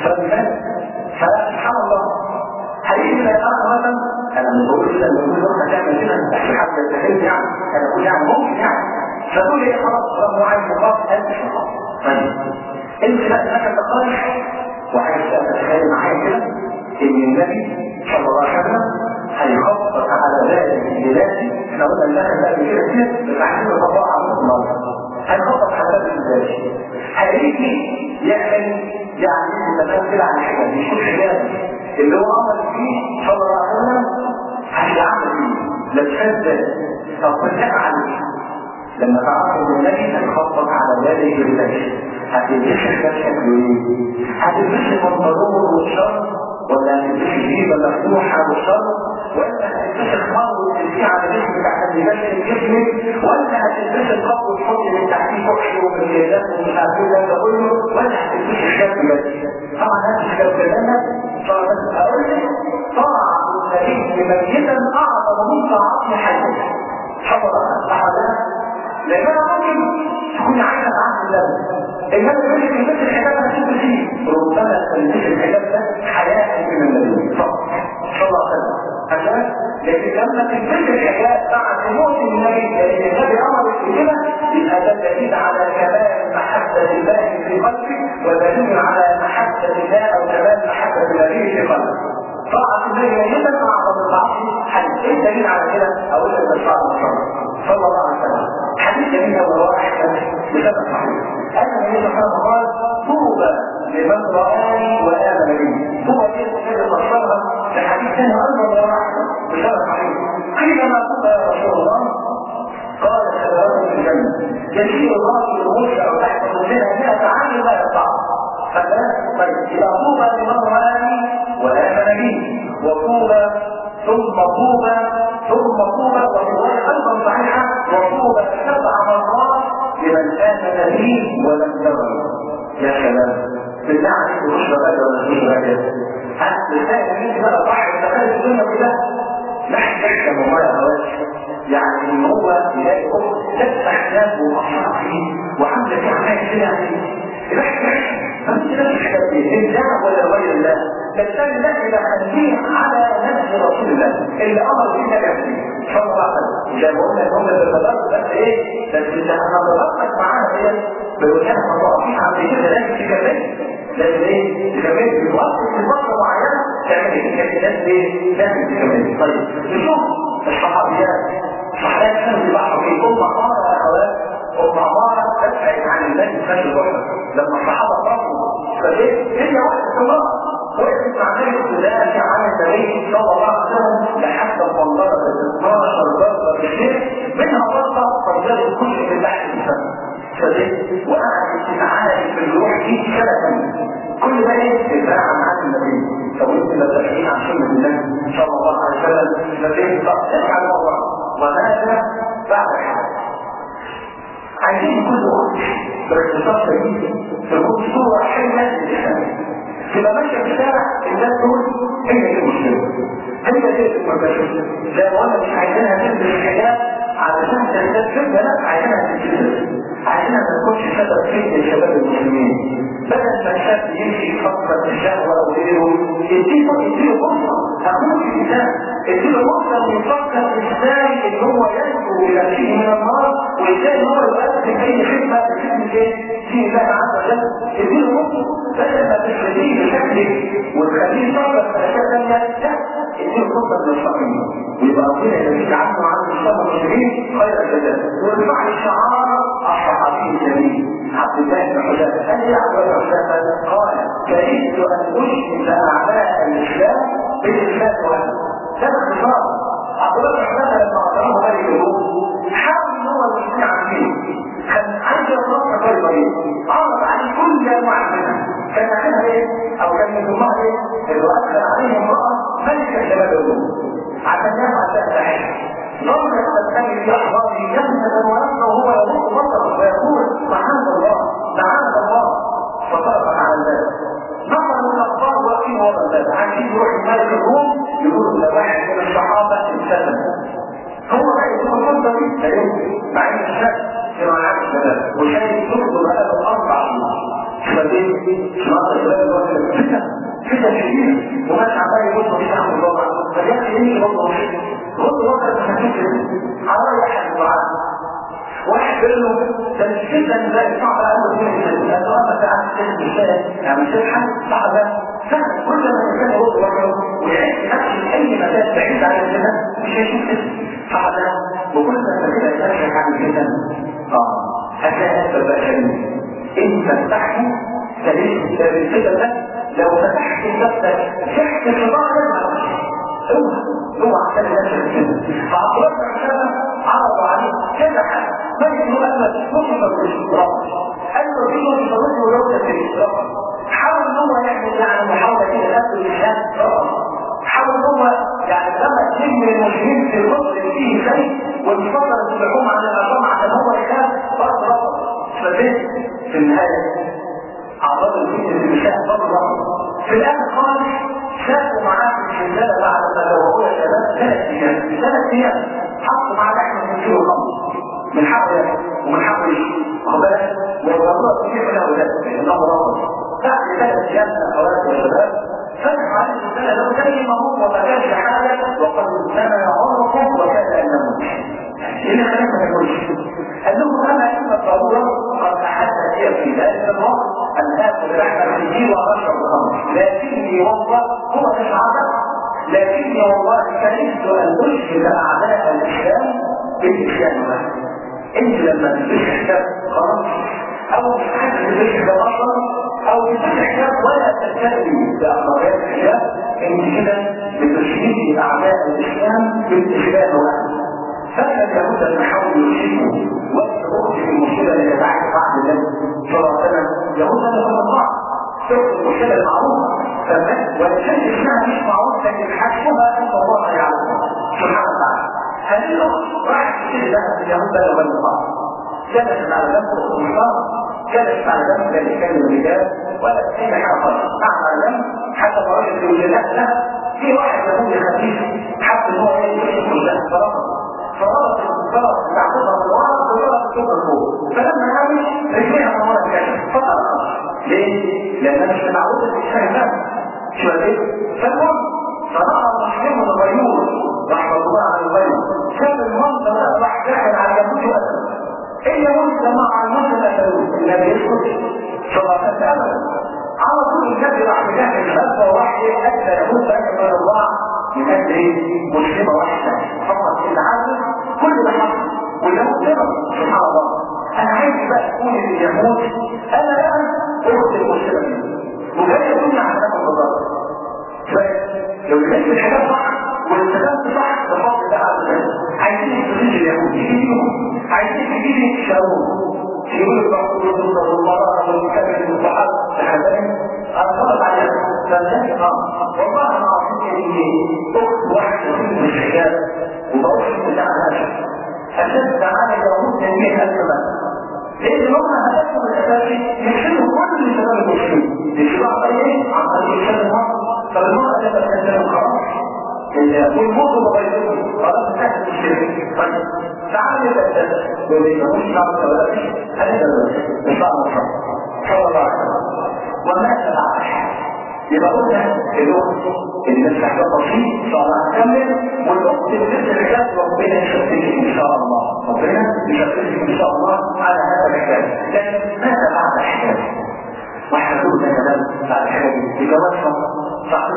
فسبحان الله هيجي لك انا مثلا انا مش بقول كده لما يقول واحد تعمل كده مش حد يستحيل يعني انا بقول يعني ممكن يعني فتقول ايه خلاص رب عايز مقاط قد مش مقاط طيب انت بقى انك تقارن وعايز تتخيل معايا كده ان النبي صلى الله عليه وسلم هيخطط على ذلك البلاد احنا قلنا المثل ده كده كده بتعليم الخطأ على النظر هيخطط على ذلك البلاد هيجي يعمل يعني مثلا كده على حاجه بيشوف حاجات اللي هو امر فيه صلى الله عليه وسلم هيعمل فيه لا تشد طب فنفعل لما تعرفوا النبي هنخطط على ذلك البلاد هتلبسي ده شكله ايه؟ هتلبسي بنطلون والشرط ولا هتلبسي جيبه مفتوحه والشرط ولا هتلبسي الخمر وتلبسيه على جسمك عشان يبين جسمك ولا هتلبسي الخمر وتحطي من تحتيه فحش ومكيالات ومش عارف ايه ده كله ولا هتلبسي الشاب بس طبعا هذا الشاب كلامك طبعا اقول لك طاعه النبي ميتا اعظم من طاعات حيا حفظ احدها لان انا ممكن تكون عايزه عن الله انما يقول لك البس الحجاب انا شفت فيه ربما تلبس الحجاب ده حياء من النبي صلى الله عليه وسلم عشان لكن لما تلبس الحجاب بعد موت النبي لان النبي امر بكده يبقى ده دليل على كمال محبه الله في قلبك ودليل على محبه الله او كمال محبه النبي في قلبك طاعة الله ميتا أعظم الطاعة حديث إيه الدليل على كده؟ أقول لك بس صلى الله عليه وسلم حديث جميل والله أحسن بسبب صحيح أن النبي صلى الله عليه وسلم قال طوبى لمن رآني وآمن بي طوبى دي كده فسرها لحديث ثاني أيضا والله أحسن بسبب صحيح قيل ما طوبى يا رسول الله قال شجرات في الجنة يسير الراجل المشرع تحت ظلها 100 عام لا يقطع فلا طيب إذا طوبى لمن رآني وآمن بي وطوبى ثم طوبى ثم طوبى والرواية أيضا صحيحة وطوبى سبع مرات لمن آمن بي ولم يرني يا سلام بالله عليك بشرى أجر ولا بشرى أجر ها بالله مين بقى صح تخيل الدنيا كلها لا يحكم الله يا هواش يعني ان هو يلاقي اخت لابسه حجاب ومقصره فيه وعامله فيه حاجات كده يعني الواحد يحكم فانت لابس حجاب ايه الذهب ولا غير الله فالثاني ده الى خليه على نفس رسول الله اللي امر به نبي صلى الله عليه وسلم زي ما قلنا ان هم بيتدربوا بس ايه بس اللي هنضربك معانا هي بوجهه مضاعفين عن كده لازم تكمل لازم ايه تكمل في وقت في فتره معينه تعمل ايه لازم ايه لازم تكمل طيب نشوف الصحابيات صحابيات كانوا بيبحثوا في ام عماره يا اخوات ام عماره تبعد عن الناس خشيه الوحده لما الصحابه طلبوا فليه هي واحده الله وقفت مع النبي تدافع عن النبي صلى الله عليه وسلم لحتى طلبت 12 ضربه في الشيخ منها ضربه فجرت كل في البحث الفني فليه وقعدت تتعالج في الروح دي سنه كل ده ايه دفاعا عن النبي لو انت لا تحكين عن سنه النبي صلى الله عليه وسلم فليه تفعل الله وماذا بعد الحال عايزين كل وقت باختصار شديد تكون صورة حلوة للإسلام تبقى ماشية في الشارع الناس دول هي دي المشكلة هي دي المشكلة زي ما قلنا مش عايزينها تلبس الحجاب علشان تلبس فتنة لا عايزينها تلبس عايزينها ما تكونش سبب فتنة لشباب المسلمين بدل ما الشاب يمشي فترة الشهوة أو غيره يديله يديله فرصة أقول في الإنسان يديله فرصة يفكر إزاي إن هو ينجو بنفسه من النار وإزاي إن هو يؤدي أي خدمة باسم إيه؟ في الله عز وجل يديله فرصة بدل ما تشغليه بشكل وتخليه يفكر في أشياء ثانية لا يديله فرصة للصالحين ويبقى ربنا يزيد عنه وعن الشر المسلمين خير الجزاء ويرفع شعار الصحابي الجليل عبد الله بن حذافه قال يا عبد الله بن حذافه قال كرهت ان اشرك اعداء الاسلام بالاسلام وحده ده باختصار عبد الله بن حذافه لما اعطاه ملك الروم حاول ان هو يستطيع عنه كان عايز يطلق غير طريق عرض عليه كل انواع منها كان اخرها ايه او كان من ضمنها ايه انه ادخل عليه امراه ملكه شباب الروم عشان يفعل شأن عيشه ظل يستمر في احضانه جنة ونفسه وهو يموت بصره ويقول معاذ الله معاذ الله فطرق على الباب نظر من الاخبار واقفين ورا الباب عايزين يروح ملك الروم يقول ده واحد من الصحابه انسلم هو بقى يكون الفضه دي لا يمكن مع ان الشك في ملعب الشباب وشايف ترضى بقى له اربع شهور فدي شنطه الشباب الواحد فتن فتن شديده وماشي عمال يبص في تحت الوضع فيأتي يمشي برضه رد وقت الحديث على واحد معاه واحد قال له ده مش جدا زي صعب قوي في الجسد لانه اما في عند السن مش يعني مش حد صعب سهل كل ما الانسان يرد وجهه ويعيش نفسه اي مكان بعيد عن الجسد مش هيشوف اسم صعب وكل ما كده يتشرح عن الجسد اه هتلاقي نفسك بقى شديد انت فتحته سليم الجسد ده لو فتحت نفسك تحت الشيطان اوعى اوعى عشان الناس الجنة فأطلق عشان عرضوا عليه كذا حاجة ما يقولوا أن تصف بالإشتراك قال له في مشترك ولو في الإشتراك حاول ان هو يعمل يعني محاولة كده نفس الإسلام حاول ان هو يعني لما تلم المسلمين في الوقت اللي فيه شيء ويفضل الحكومة عن الأرقام عشان هو يخاف فرض رفض فبين في النهاية أعراض الفتنة اللي مش فرض رفض في الآخر خالص شافوا معاه في الشلالة بعد ما لو شباب ثلاث ايام ثلاث ايام حطوا معاه احنا من كيلو خمس من حقه ياكل ومن حقه يشرب واخد بالك والموضوع كتير من اولاد انه رفض بعد ثلاث ايام اخوات وشباب فتح عليه الشلالة لو زي ما هو وما كانش حاجه وقد انما عرفه وكاد ان نموت إلا خليك ما تقولش قال لهم أنا إما الضرورة قد أحدث هي في ذلك الوقت أن آكل لحم الخنزير وأشرب الخمر لكني والله هو مش عادة لكني والله كرهت أن أشهد أعداء الإسلام بالإسلام واحد أنت لما تلبس حساب خلاص أو مش عايز تلبس حساب أصلا أو تلبس حساب ولا تلتزم بأخلاقيات الحساب أنت كده بتشهدي أعداء الإسلام بالإسلام واحد فكان لابد ان نحاول نشيله وقت في المشكله اللي يتعرف بعد النبي صلى الله عليه وسلم يهود هذا هو الضعف شوف المشكله المعروفه تمام ولكن اسمها مش معروف لكن حسبها ان الله يعلم سبحانه وتعالى هذه الاخت راحت تشيل لها في اليهود ده ولا الضعف جلست على جنب الخمسان جلست على جنب لا يتكلم الرجال ولا اي حاجه خالص قعد على جنب حتى ما راجل يقول لا لا في واحد يهودي خفيف حب ان هو يمشي كلها فرفض فرضت فرض تعطيها الوعد وفرض الكبر فوق فلما نامش رجليها من ورا الكشف فطرق ليه؟ لان انا مش متعود الانسان ده شو قد ايه؟ فالمهم فراى محكمة الغيور رحمه الله على الغيور شاف المنظر ده راح داخل على جنبه اسد ايه مسلم مع المسلم اسدوه النبي يسكت صلى الله عليه وسلم على طول النبي راح داخل غزه واحده ادى يهود اكبر الله من اجل ايه؟ مسلمه واحده فقط العدل كل ده حصل واليهود سبب سبحان الله انا عايز بقى تكون اليهود انا بقى قلت المسلمين وجاي يقول على هذا النظام لو لقيت الحاجات صح والالتزمت صح بفضل الله عز وجل عايزين تزيد اليهود يجيبهم عايزين تجيب الشاور يقول الرسول صلى الله عليه وسلم والمكمل والصحابه الحبايب انا طلب عليها فالناس اه والله انا اعطيك اخت واحده من الحجاب وبروح بتاعها اشد على يهود جميع الزمان لان هم هدفهم الاساسي يحسنوا كل شباب المسلمين الشباب ايه عن طريق الشباب فالمرأة لما تنزل خلاص والموضوع بغيره خلاص انتهت الشرك طيب تعالوا نبدا وبينهم شعب الثلاثي هذا مش بعض الصف صلى الله عليه وسلم وماذا بعد يبقى قلنا الوقت اللي نفتح له بسيط ان شاء الله هنكمل والوقت اللي نفس الحاجات ربنا يشفيك ان شاء الله ربنا يشفيك ان شاء الله على هذا الحكايه لكن ماذا بعد الحكايه؟ واحد يقول ده كلام بعد الحكايه دي جواز صح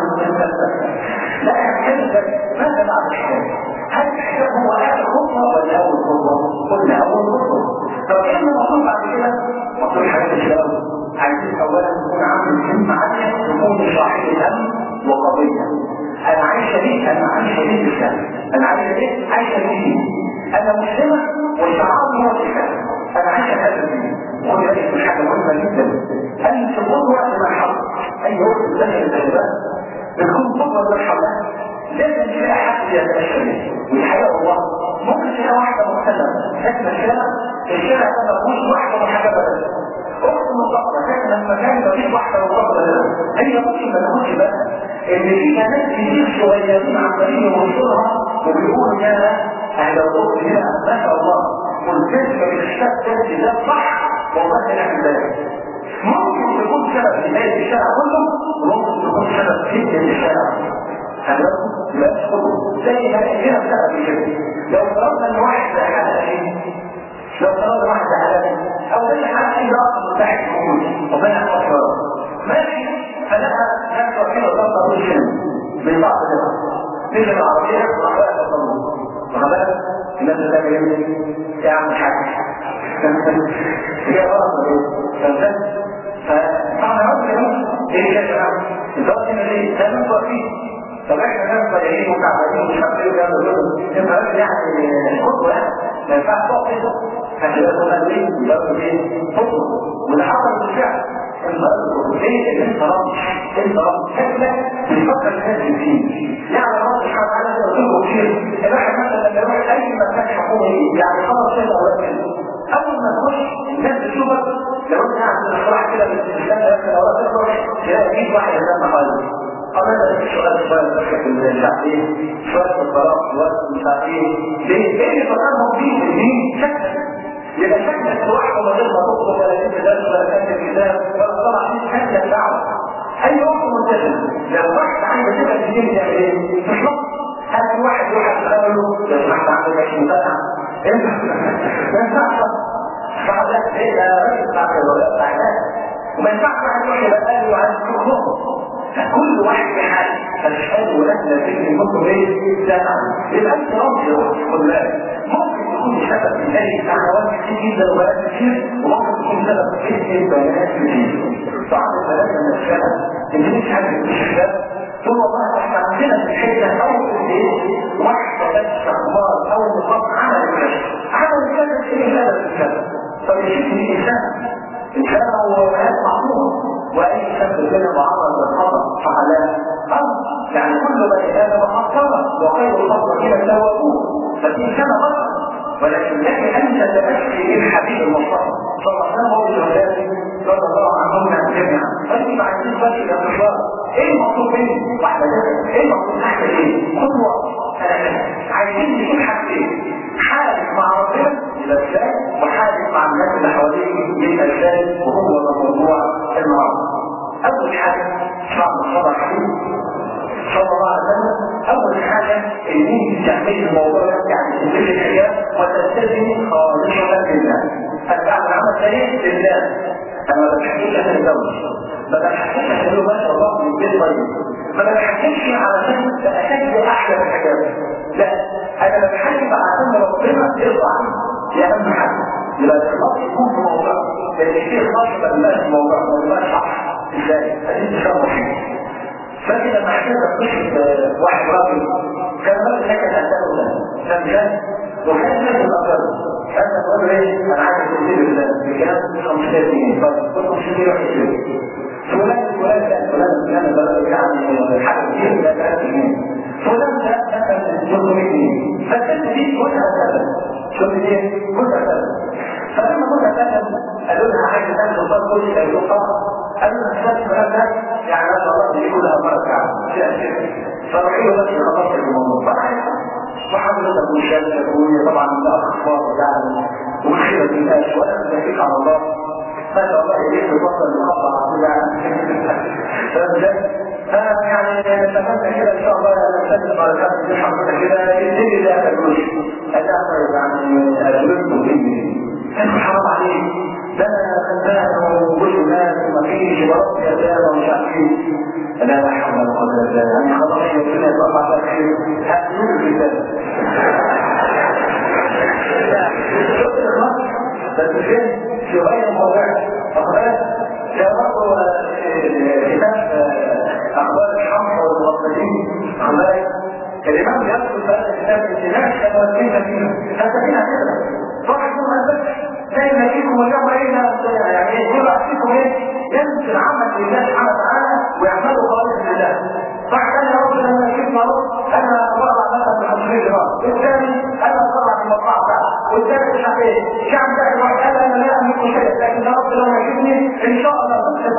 لا الحكايه ماذا بعد الحكايه؟ هل الحكايه هو اخر خطوه ولا اول خطوه؟ قلنا اول خطوه طب ايه المفروض بعد كده؟ المفروض حاجه الشباب عايزين اولا نكون عامل كلمة عالية تكون صاحب الهم وقضية انا عايشة ليه؟ انا عايشة ليه بالله انا عايشة ليه؟ عايشة ليه؟ انا مسلمة وشعاري هو الاسلام انا عايشة هذا الدين وخد بالك من حاجة مهمة جدا ان في كل وقت ما حصل اي وقت داخل التجربة بتكون قدرة من حولها لازم تلاقي حد يتأشر والحقيقة والله ممكن تلاقي واحدة مختلفة لكن الشارع الشارع ده ما فيهوش واحدة محجبة بس اخت مطلقة لكن لما كان مفيش واحدة مطلقة هي ممكن ما تاخدش بقى ان في بنات كتير صغيرين عمالين يوصلها وبيقولوا يا اهل الاخت هنا ما شاء الله والكذبة بالشك ده صح والله نعم ذلك ممكن تكون سبب في هذه الشارع كله وممكن تكون سبب في هذه الشارع هذا لا تقول زي ما هنا سبب كده لو فرضنا ان واحد حلال لو فرضنا واحد حلال او اي حد في رأس متاح الحكومي وبين الأسرار ماشي فلقى نفسه كده ضغط أبو الشم من بعض الناس نزل العربية وأخلاق الضمون وخلاص الناس اللي بيقول يا عم الحاج هي غلط فهمت فطبعا عرض كمان ايه يا جماعه الضغط هنا ليه؟ ده من فيه طب احنا ناس ملايين وتعبانين ومش عارف ايه وكلام ده كله انت بس يعني خطوه يعني ما ينفعش تقف كده عشان يقول لك ايه يبقى ايه خطوه وده حصل بالفعل ليه ان انت رب انت رب شكلك بيفكر الناس فيه يعني رب سبحانه وتعالى ده رسوله كتير الواحد مثلا لما يروح اي مكان حكومي يعني خلاص كده ولا كده اول ما تخش الناس تشوفك لو انت قاعد في الصراحه كده بالاسلام ده مثلا لو تخرج تلاقي فيك واحد قدام خالص قبل ما السؤال شوية بس في الشعبين شوية في الطلاق شوية مش عارف ايه ليه؟ ايه اللي فكرهم فيه الدين شكل يبقى شكلك لوحده من غير ما تطلب ولا تكتب درس ولا تكتب كتاب ولا طبعا دي شكلك دعوة اي وقت منتشر لو واحد عنده كده الدين يعمل ايه؟ مش نقص هل واحد يروح يشتغل له لو واحد عنده 20 سنة ما ينفعش صعب لا ايه ده راجل بتاع الولاء بتاع وما ينفعش واحد يروح يبقى له عايز يخلصه فكل واحد في حال فالشهاد ولكن فكر المطلب ايه؟ سامع يبقى انت رمز خد بالك ممكن يكون سبب من هذه الدعوات كتير جدا وبنات كتير وممكن تكون سبب كتير بنات كتير بعض البنات من الشباب اللي مش عارف الشباب ثم والله احنا عندنا في الحته اول ايه؟ واحده بس اخبار او نقاط عمل الكشف عمل الكشف ايه سبب الكشف؟ طب يشوف الانسان الانسان هو حياه معصوم واي شاب كده معرض للخطا فعلا يعني كل بني ادم خطأ وخير الخطأ الى التوابون ففي كان غلط ولكن لك ان تتمشي بالحبيب المصطفى صلى الله عليه وسلم وبالهدايه رضي الله عنهم جميعا فانت ما عنديش بس يا مشوار ايه المطلوب مني واحده كده ايه المطلوب تحت ايه خطوه عايزين نشوف حاجتين حالك مع ربنا يبقى ازاي وحالك مع الناس اللي حواليك يبقى ازاي وهو ده موضوع النهارده الرحيم صلى الله عليه وسلم اول حاجه ان انت تعملي الموضوع ده يعني تنزلي الحجاب وتلتزمي خالصه لله انا بعمل عمل ثاني لله انا ما بحكيش عشان اتجوز ما بحكيش عشان ما شاء الله من البيت طيب ما بحكيش علشان اشد احلى من الحجاب لا انا بتحكي عشان ربنا يرضى عني دي اهم حاجه يبقى الاخلاص يكون في موضوع لان في اخلاص ما يبقاش في موضوع ما يبقاش صح ازاي؟ ادي تشرب فيه فاكر لما حكيت قصه واحد راجل كان راجل لك الاسئله ده كان جاي وكان نفس الافكار فانت تقول له ايه انا عايز تدير الله بكام 500 جنيه طيب كل 500 جنيه روح اشتري فلان فلان لا فلان فلان البلد يعني حاجه كتير ده 3 جنيه فلان ده مثلا 300 جنيه فالست دي كلها ثمن شوف دي كلها ثمن فلما كنا ثمن قالوا لها عايز تاخد الفرق كل شيء قالوا طبعا قالوا لها الشمس فلان ده يعني ما شاء الله دي كلها بركه فيها شيء فروحوا له بس خلاص الموضوع وحضرتك مشاركة طبعا ده أخبار يعني وخيرة الناس ولا تنفيك على الله ما شاء الله يجيب البطل المقطع يعني فاهم ازاي؟ فيعني اتمنى كده ان شاء الله لما نسجل درجات في حضرتك كده يديني لا تجوز اتعمل يعني اجوزته مني كان حرام عليك ده انا خدام وكل ناس ومفيش ورب يتامى ومش عارف ايه لا لا حول ولا قوه الا بالله يعني خلاص ربنا يطلع لك خير هتنور الكتاب بس فين شوية الموضوع أخبار جاء برضه كتاب أخبار الحمر والمغفلين أخبار الإمام يذكر في هذا الكتاب الناس كانوا فيها فيها هذا فيها كده صاحب ما بس زي ما فيكم اليوم ايه يعني كل واحد فيكم ايه ينزل عمل لله سبحانه وتعالى ويعمله خالص لله صح انا يا رب لما اشوف مرض انا اطلع مثلا ب 50 جرام والثاني انا اطلع في المطلع بتاعي والثالث مش عارف ايه الشعب ده الواحد قال انا لا املك شيء لكن يا رب لما يشوفني ان شاء الله بس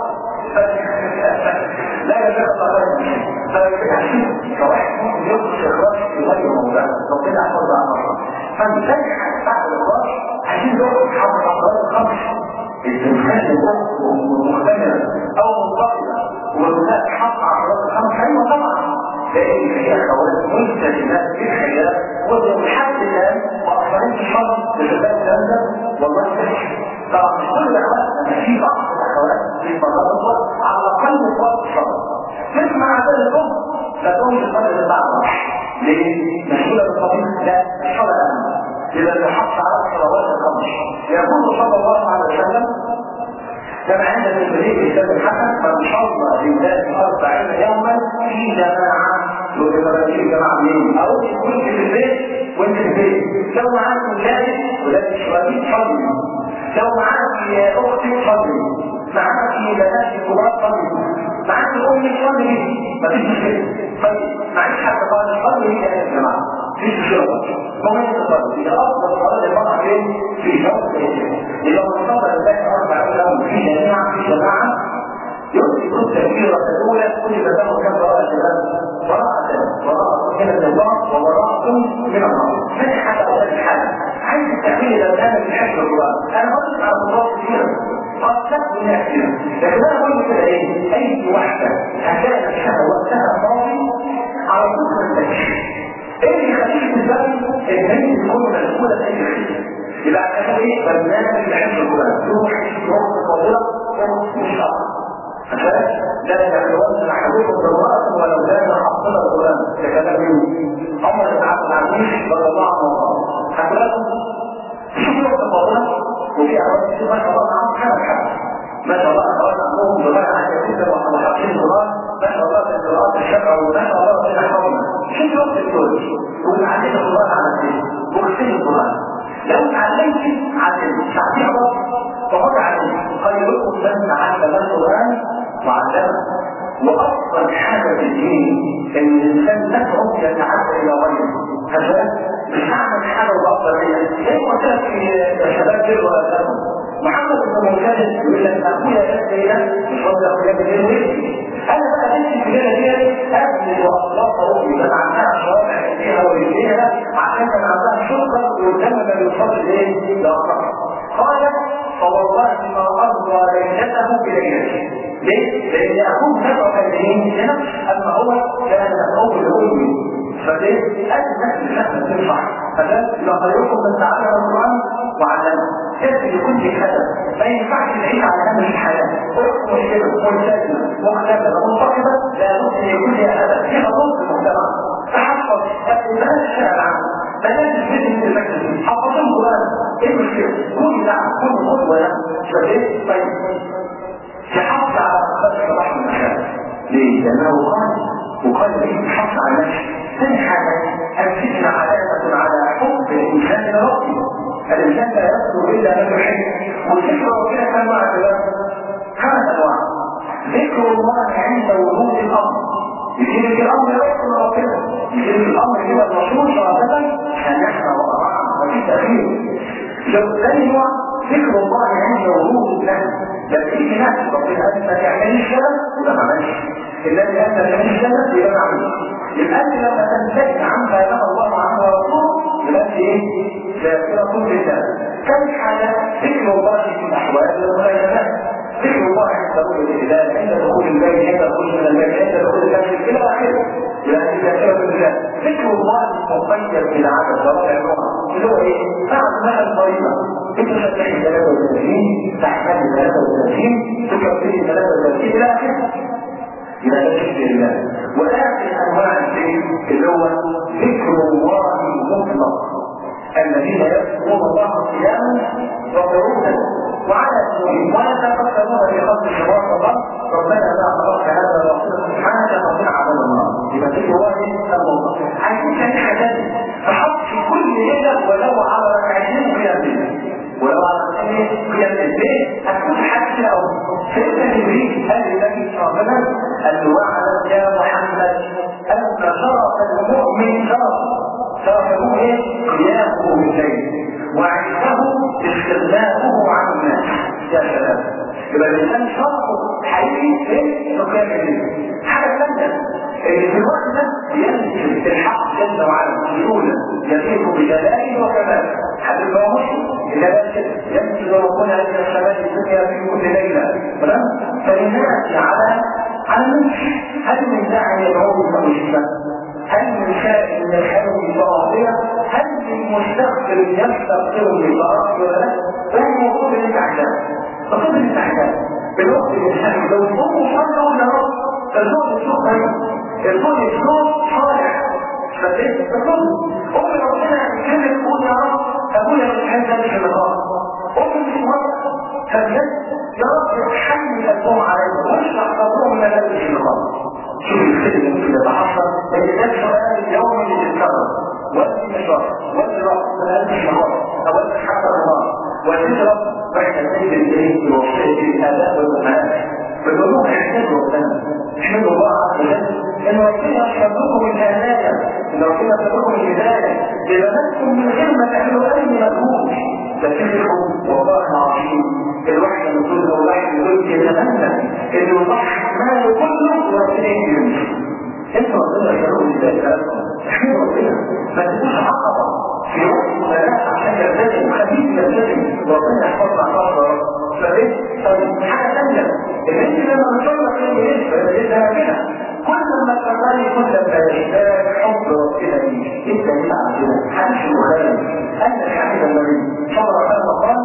لا يا شيخ الله فواحد ممكن يخرج اخراج في غير موضوع ربنا يحفظه عن الله فمثال بعد الاخراج عايزين نقول حول الاخراج الخمس الانسان مختلفه او منفصله وهناك حق اخراج الخمس ايوه طبعا لان هي خوارج ملتزمات بالخيال وده لحد الان ما اخرجتش شرط لشباب الهندسه والله تحكي طبعا مش كل الاخوات لما في بعض الاخوات في مظاهر على الاقل وقت الشرط تسمع عدد الام لا تقوم بالقدر بعد ليه؟ مسؤولة بالطبيب لا الصلاة أهم إذا يحط على الصلوات الخمس يقول صلى الله عليه وسلم كما عند التدريب الإسلام الحسن من صلى لله أربعين يوما في جماعة وإذا في جماعة مين؟ أو كنت في البيت وأنت في البيت لو معاك ولاد ولاد الشبابين صلي لو معاك أختي صلي معاك بنات الكبار صلي معاك أمي صلي مفيش مشكلة طيب معيش حد قال صلي يا جماعة مفيش مشكلة ممكن تصلي إذا أفضل صلاة المرأة فين؟ في شرط إذا ما صلى لله أربع يوم في جماعة في جماعة يؤتي كل تكبيرة الأولى كل له كم براءة شباب براءة براءة من النظام وبراءة من النار ثاني حاجة أو ثاني حاجة عايز التأمين لو كان في حفظ القرآن أنا قلت على القرآن كثيرا قد تكون نفسها لكن أنا قلت كده إيه أي واحدة هكذا الشهر وقتها فاضي على طول التكشير ايه اللي يخليك تزاي ان انت تكون مسؤولة في اي خير يبقى عشان ايه برنامج لحفظ القرآن تروح تروح تفضلها مش اكتر عشان لا يتوسل احدكم بالرأس ولو كان حصل القرآن لكلام مين عمر بن عبد العزيز رضي الله عنه حضراتكم شوفوا التفاضل وفي احوال كتير ما شاء الله عنهم حاجه حاجه ما شاء الله اخوات عندهم بغاية عالية جدا وحاطين القرآن ما شاء الله في القراءات الشرع وما شاء الله في احوالنا شوف وقت الدول وبنعلم القرآن على ايه وكتير القرآن لو اتعلمت علم تعطيه رب فقد علم خيركم من تعلم القرآن وعلمه وافضل حاجه في الدين ان الانسان ندعو يتعدى الى غيره هذا مش هعمل حاجه وافضليه زي ما قلت لك في شباب جيل ولا محمد بن مجاهد يقول لك اخويا جت ليله مش قصدي اخويا بالليل انا بقى نفسي في الليله ديت ابني واطلاق روحي بس عندها شوارع فيها ورجليها عشان كان عندها شرطه وقدام ما بيوصلش لايه؟ لاخطاء قال فوالله الله ما أرضى ليلته بليلته ليه؟ لأن أخوه نفع كالدين لنفس أما هو كان أخوه الأمي فليه؟ أجل نفس الشخص تنفع فده لخيركم من تعلم القرآن وعلمه كيف لكل هدف ما ينفعش نعيش على هذه الحياة مشكلة ملتزمة مختلفة منتقبة لابد ان يكون لها هدف فيها ضد المجتمع تحفظ بلاش الشارع العام بلاش الفيديو في المجلس حفظوا القرآن ايه المشكلة؟ كل نعم كل قدوة له شايفين؟ طيب تحافظ على خلق رحم المشاعر ليه؟ لأنه قال وقال لي تحافظ على نفسك ثاني حاجة الفتنة علامة على حب الإنسان لربه الإنسان لا يصل إلا من يحب والذكر ربنا كان مع كلام خمس أنواع ذكر الله عند وجود الأمر يجيب الأمر يوصل ربنا يجيب الأمر إلى الرسول صراحة عشان يحمى وطبعا وفي تأخير لو ثاني نوع ذكر الله عند وجود الله لكن في ناس ربنا قال ما تعملش كده ولا ما عملش الذي انت تعملش كده يبقى ما عملش يبقى انت لما تنتهي عما نهى الله عنه ورسوله يبقى انت ايه؟ ذاكرة كل ذلك ثالث حاجة ذكر الله في الأحوال والمخيلات ذكر الله عند دخول الهلال عند دخول الليل عند دخول من الليل عند دخول المسجد إلى آخره يعني ذاكرة كل ذلك ذكر الله المقيد إلى عدد رابع الجمعة اللي هو إيه؟ بعد ما الفريضة انت تفتحي 33 تحتاج 33 تكفي 33 إلى آخره إلى ذكر الله وآخر أنواع الذكر اللي هو ذكر الله المطلق الذين يذكرون الله قياما وقعودا وعلى جنوبهم ولا تفكرون في خلق الشباب الله ربنا لا خلقت هذا الرسول سبحانك فقنا عذاب النار يبقى ذكر الله المطلق عايزين كان حاجات فحط في كل ليله ولو على ركعتين قيام الليل ولو على ركعتين قيام الليل هتكون حاجه او سيدنا جبريل قال للنبي صلى الله عليه وسلم قال واعلم يا محمد ان شرف المؤمن شرف شرفه ايه؟ قيامه بالليل وعزه استغناؤه عن الناس يا سلام يبقى الانسان شرفه حقيقي في قيام الليل حاجه ثانيه ان في الوقت ده ينزل الحق جل وعلا نزولا يليق بجلاله وكماله حديث ما مسلم الا بس ينزل ربنا الى السماء الدنيا في كل ليله تمام فللناس على على الناس هل من داعي يدعو بالمسلمين هل من شاء من الحلو بطاعتها هل من مستغفر يستغفر بطاعته ولا لا وهو مطلوب الاستحسان مطلوب الاستحسان بالوقت الانسان لو الظلم صلى ولا رب فالظلم السوق هي الظلم السوق صالح فليه الظلم أم ربنا كان يقول يا رب أبويا مش عايز أمشي النهار أم مش مرة فبجد يا رب حمل الأم عليهم واشرح قبرهم ما لا يمشي النهار شوف الخير اللي ممكن يتحصل ان ده سؤال اليوم اللي بيتكرر وقت النشاط وقت رأس سؤال الشهر او وقت حتى النهار والهجرة بعد ذلك الايه الوصية الآباء والأمهات فالقلوب يحتاجوا ربنا احمدوا الله عز وجل ان ربنا يرزقكم الهداية ان ربنا يرزقكم الهداية لبناتكم من غير ما تعملوا اي مجهود تفرحوا والله عظيم الواحد من كل الواحد يقول يتمنى انه يضحي ماله كله وربنا يجي انت ربنا يشرب ازاي احمد ربنا ما تكونش عقبه في وقت المباراة عشان يلتزم خفيف يلتزم ربنا يحفظنا خاصة فليه؟ طب حاجة ثانية ان انت لما نصلح يوم ايه فلازمها كده كل ما تفضلي كل ما يحتاج حب ربنا ليك انت ليه عندنا حديث البخاري ان الحديث النبي صلى الله عليه وسلم قال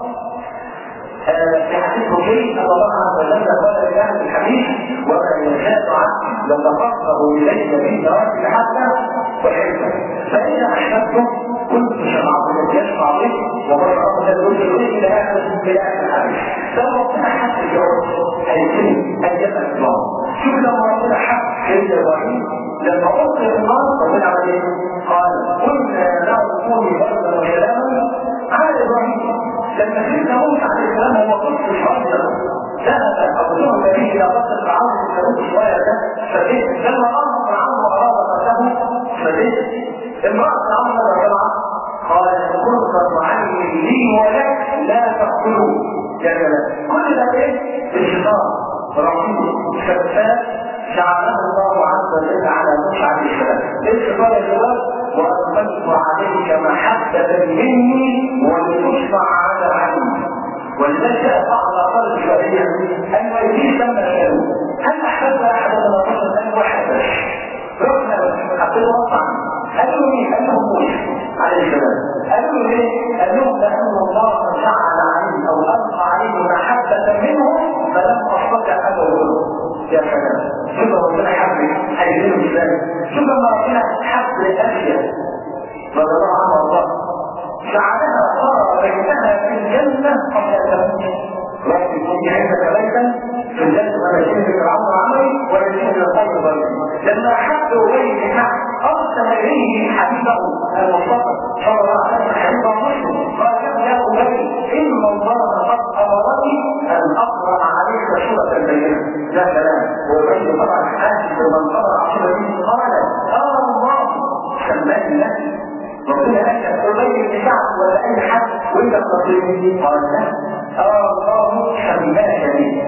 في حديث بخاري ان الله عز وجل قال لأهل الحديث وما يشاء عبد لتفقه اليه من درجه حتى وحكمه فاذا احببته كنت شمعته يشفع به ومرة أخرى تقول لي إلى آخر إلى آخر الحديث لو ربنا حتى الجواب هيتم أن يبقى الله شوف لما ربنا حق سيدنا إبراهيم لما ألقي في النار ربنا عمل إيه؟ قال قلنا له كوني بردا وسلاما على إبراهيم لما سيدنا موسى عليه السلام هو طفل صغير ذهب أبوه النبي إلى بطن فرعون الكروت الصغير ده فبيت لما أمر فرعون وأراد قتله فبيت امرأة فرعون رضي قال قرة عين لي ولك لا تقتلوا يا جلال كل ده ايه؟ الشيطان رقيب شفاف جعله الله عز وجل على موسى عليه السلام الشيطان يا جواب وألقيت عليك محبة مني ولتصنع على عيني ولذلك جاء بعض الاقوال الشرعيه ان ما يجيش لما كانوا هل احببنا احد من الرسل ان واحد بس رحنا حطينا مطعم قالوا لي انه موسى عليه السلام قالوا لي قال لهم لان الله جعل عليه او القى عليه محبه منه فلم استطع ان اقوله يا سلام شوف ربنا حب هيجيله ازاي شوف لما ربنا حب الاشياء رضي الله عنه وارضاه جعلها صار بيتها في الجنه قبل ان تموت رب يكون عندك بيتا في الجنه ولا شيء في فرعون عمري ولا شيء من الخير ضريب لما حب اليه كعب ارسل اليه حبيبه المصطفى صلى الله عليه وسلم حبيبه مسلم قال يا ابي ان الله قد امرني ان اقرا عليك سوره البينه يا سلام وابي طبعا حاسس من قرا عشر قال قال الله سماني نفسي ربنا قال تبين لشعب ولا اي حد وانت تصير قال لا اه الله سماك لي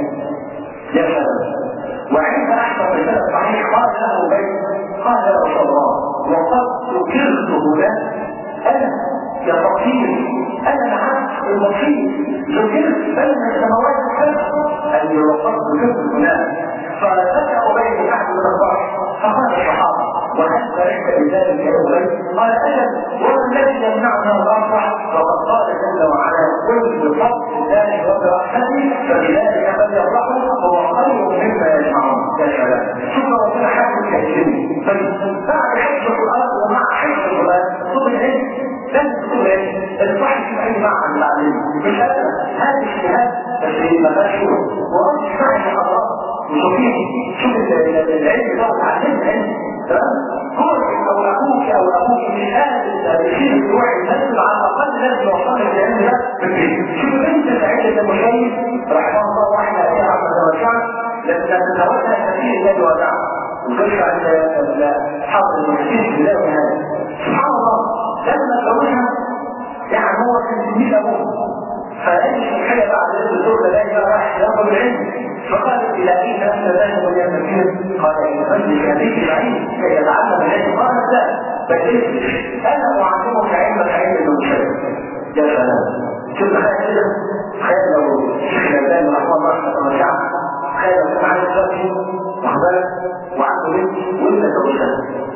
يا سلام وعند احمد رساله صحيح قال له بيت قال يا رسول الله وقد ذكرت هناك انا يا فقير انا العبد المصير ذكرت بين السماوات السبع قال لي وقد ذكرت هناك فبدا ابي بن كعب بن الضرب فقال الصحابه وهل فرحت بذلك يا ابي قال اجل وما الذي يمنعنا ان نفرح وقد قال جل وعلا قل بفضل الله وبرحمته فبذلك فليفرحوا هو خير مما يجمعون يا سلام شوف ربنا حكم كالجن بعد حفظ القران ومع حفظ القران طب العلم لازم تكون الصح في اي معنى بعدين مش هذا هذه اجتهاد بس ما فيهاش شروط ورد الصح الله وشوفيه شوف العلم ده وتعلم العلم تمام هو او اخوك او اخوك مش قادر يشيل الوعي الناس على الاقل لازم يوصل لك العلم ده بالبيت شوف انت سعيد المشايخ رحمه الله واحد يا عم توسع لما تتوسع كثير الذي ودعه وترجع اصحاب المسلمين بالله هذا سبحان الله لما تزوجها يعني هو كان تلميذ ابوه فأي حاجة بعد ذلك الدور لا راح ياخذ العلم فقال إلى أين أنت ذاهب يا مسكين؟ قال إلى مسجد هذه العلم كي يتعلم العلم قال لا بل أنا أعلمك علمك علم المشرك يا سلام شوف تخيل كده تخيل لو شيخ الألباني رحمه الله رحمه الله تخيل لو كان عليه شرطي واخد وعنده بنت وانت توسع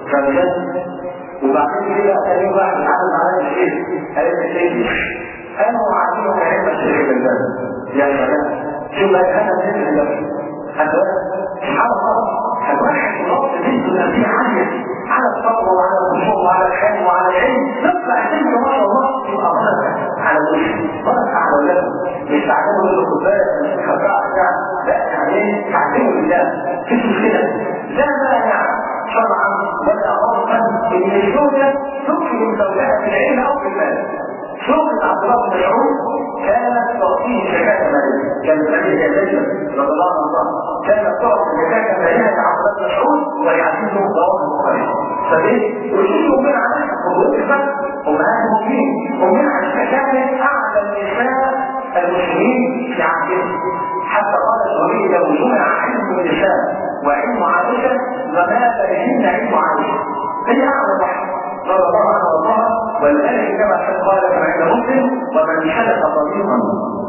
فبجد وبعدين كده تاني واحد عمل على الشيخ قال لي شيخ انا اعلمك علم الشيخ الألباني يا سلام شوف انا سيد النبي هذا سبحان الله الواحد يربط بنته نفسيه عاليه على الصبر وعلى الخشوع وعلى الحلم وعلى العلم تطلع سنه ما شاء الله يبقى بركه على الوش بركه على ولاده مش تعلمه له كوبايه مش خباء بتاع لا تعلمه تعلمه لله مفيش مشكله لا مانع شرعا ولا غرفا ان الزوجه تكفي زوجها في العلم او في المال شغل عبد الله بن مسعود كانت تعطيه زكاة مالية كانت مالية جدا رضي الله عنه كانت تعطي زكاة مالية لعبد الله بن مسعود ويعطيه ضوابط البخاري فليه؟ وشوفوا من عليها حضور الفتح أمهات المؤمنين ومن عليها كانت أعلى النساء المسلمين في عهدهم حتى قال الزهري لو جمع علم النساء وعلم عائشة وما بينهن علم عائشة هي أعلى بحر رضي الله عنه وارضاها ولذلك كما قال كما عند مسلم ومن سلك طريقا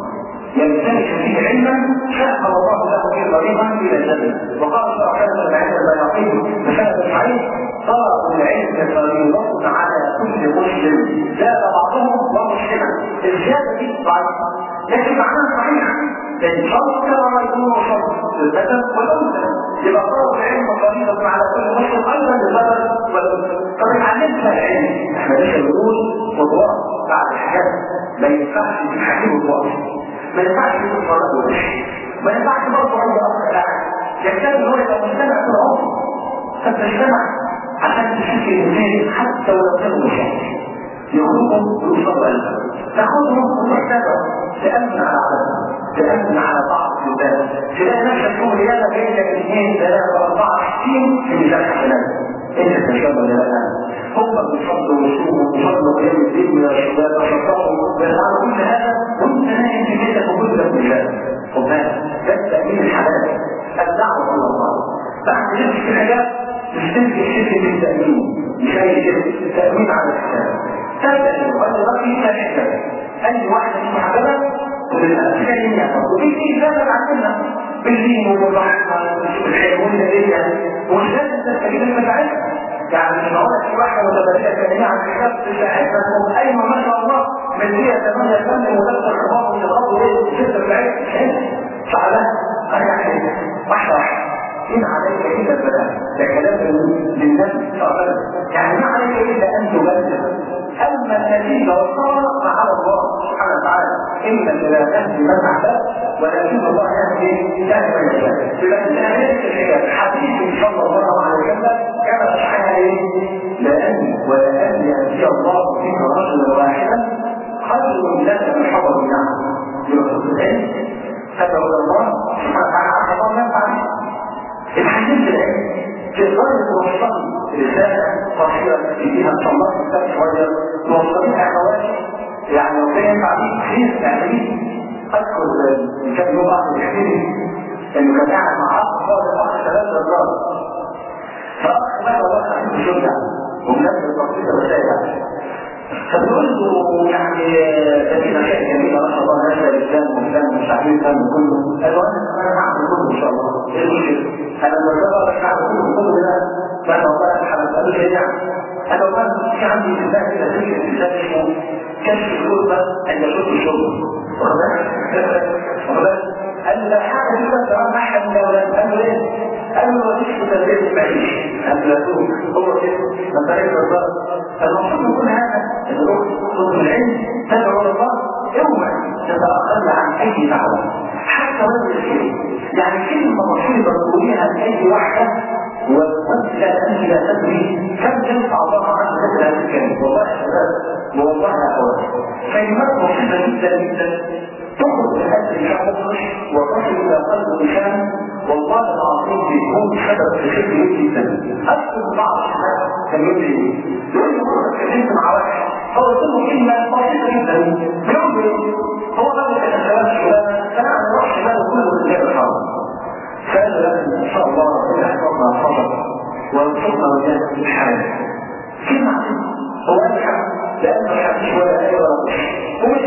يمتلك فيه علما سهل الله له به طريقا الى الجنه وقال صلى الله عليه وسلم عند البياقين بسند صحيح طلب العلم فريضه على كل مسلم زاد بعضهم ومسلما الزياده دي ضعيفه لكن معناها صحيح لان شرط كما يكون شرط للبدن والانثى يبقى طلب العلم فريضه على كل مسلم ايضا للبدن والانثى طب اتعلمنا العلم احنا لسه بنقول خطوات بعد الحاجات ما ينفعش تحكيم الوقت ما ينفعش يكون فرق وش ما ينفعش برضه عنده اخر لا يحتاج ان هو يبقى مستمع طول عمره فتستمع عشان تشوف الانسان حتى ولو كانوا مشاكل يخرجهم ويوصلوا قلبك تاخذهم وتحتاجهم تأمن على عددهم تأمن على بعض البلد تلاقي نفسك تقول يا انا بين لك اثنين ثلاثة أربعة ستين في ميزان حسنات انت تشتغل ولا لا هم بيصلوا ويصوموا ويصلوا قيام الليل من الشباب ويصلوا ويفعلوا كل هذا وانت نايم في بيتك وكل لك ميزان خد بالك ده التأمين الحلال الدعوة الى الله بعد ذلك في الحاجات تستنتج شركة التأمين مش أي شركة التأمين على الحساب تبدأ وأن بقي ثلاثة أي واحدة في محكمة بالأسفلية وفي إجابة عندنا بالدين وبالرحمة والحيوان الذية ومش لازم تستجيب المشاعر يعني ما هو في واحدة متبادلة كلمة عن كتاب تساعدنا تقوم أيوة ما شاء الله من هي ثمانية فن ولبس الخباط من الأرض وإيه ستة بالعيد فعلا أنا يعني واحدة واحدة إن عليك إلا البلاء ده كلام للناس فعلا يعني ما عليك إلا أن تبلغ أما النتيجة والثمرة فعلى الله سبحانه وتعالى إنك لا تهدي من أحببت ولكن الله يهدي من يشاء لكن أهمية الحجاب حديث صلى الله عليه وسلم كما تشعر إيه؟ لأن ولأن يأتي الله فيك رجلا واحدا خير لك من حضر النعم يرسل العلم هذا هو الله سبحانه وتعالى عز الله ينفع الحديث العلم في الغرب توصل رسالة قصيرة فيها الله السبت وجل توصلين أخواتي يعني ربنا ينفع بيك خير تعمليه أذكر كان يوم أخذ يحكي إنه كان قاعد مع أخ فاضل أخ ثلاثة أضرار فأخ ماذا الله خفيف شجع ومنزل بسيطة وسائل فبيقول له يعني تجيب أشياء جميلة ما شاء الله نشر الإسلام والإسلام والشعبية الإسلام كله قال له أنا أنا هعمل كله إن شاء الله إيه المشكلة؟ أنا المرتبة بس هعمل كله كله ده ما شاء الله أنا حابب قالوا لي يعني أنا وكان في عندي كتاب كده فكرة كتاب اسمه كشف الغربة عند شرب الشرب واخد بالك؟ قال له حاجة كده تمام أحد من الأولاد قال له إيه؟ قال له مفيش تربية المعيش قال له هو كده ما طريق الرزاق المفروض يكون هذا الأخت تطلب العلم تدعو الله اوعى تتأخر عن أي دعوة حتى ولو الشيء يعني كلمة بسيطة تقوليها لأي واحدة وانت لا انت لا تدري كم ينفع الله عز وجل هذه الكلمة والله يا شباب والله يا اخوان كلمات بسيطة جدا جدا تخرج من هذه الشعب وتصل الى قلب الانسان والله العظيم بيكون سبب في شكل جدا اذكر بعض الشباب كان يقول لي يقول لي مرة اتكلمت مع واحد فقلت له كلمة بسيطة جدا بيقول لي هو بدأ يتكلم شباب فانا عن روح شباب كله رجال الحرب فقال لكم ان شاء الله ربنا يحفظنا الصبر وينصرنا وجهه في الحال كلمة هو أنحى لأنه حديث ولا أي ولا مش ومش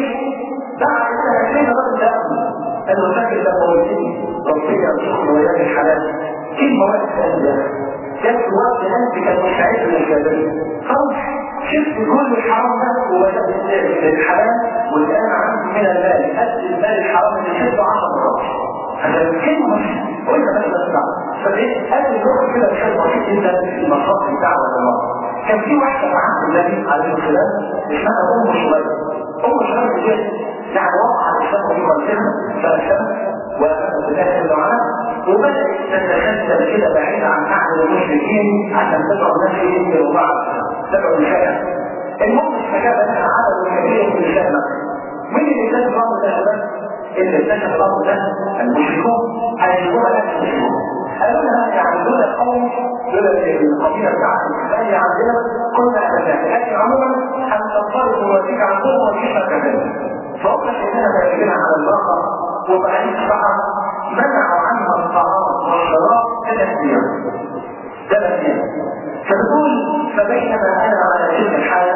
دعا إنها كلمة بس لأنه أنه فاكر ده موجودين ربنا يرزقنا وياه الحلال كلمة واحدة أنت جت في وقت أنت كان مستعد للكافرين خلاص شفت كل الحرام ده وبدأت الحلال والآن عندي من المال قد المال الحرام اللي شفته 10 مرات عشان كلمة وانت بس بتسمع فايه قال لي روح كده بشكل بسيط جدا في المصاف الدعوه الله كان في واحده معاه النبي عليه السلام اسمها ام شويه ام شويه دي يعني وقع الاسلام في قلبها فاسلمت وامنت بالله جل وعلا وبدات تتخلى كده بعيد عن اعلى المشركين عشان تدعو الناس الى وبعض تدعو الشارع المهم استجاب لها عدد كبير من الشارع مين اللي كان الامر ده يا شباب؟ اللي اكتشف الامر ده المشركون هيجيبوها لك المشركون قالوا لها يعني دول القوم دول القبيله بتاعت الاسلاميه عندنا كنا كذلك لكن عموما ان تضطرب الوثيقه عندهم وثيقه كذلك فوقت اننا تاكلنا على الباقه وبعدين بقى منعوا عنها الطعام والشراب ثلاث ايام ثلاث ايام فتقول فبينما انا على تلك الحاله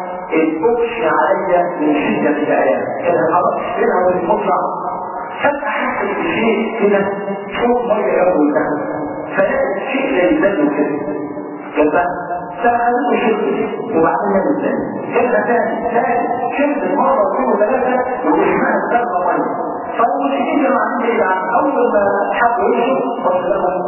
اغشي علي من شدة الآيات كان خلاص بينها وبين المطلع فجأة حسيت بشيء كده صوت مية يوم ده فلقيت شيء زي الدم كده كده فأخذته شرب وبعدين نام الثاني كده ثاني ثاني شرب مرة واثنين وثلاثة ومعنى الدم مية فالمشركين كانوا عاملين ايه يعني اول ما حبوا يمشوا بص لهم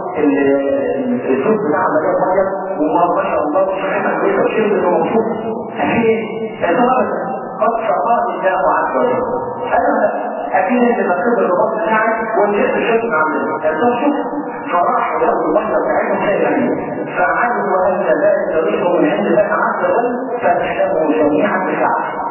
الزوج بتاع عمليه ميه وما ما شاء الله صحتها كويسه وشرب انه مبسوط اكيد اعتبرت قد شرطات الله عز وجل انا اكيد انت مكتوب الرباط بتاعك ونشرت الشرب عامله طب شوف فراحوا ياخدوا الميه بتاعتهم خير فعلموا ان ذلك رزق من عند الله عز وجل فاشربوا جميعا بشعب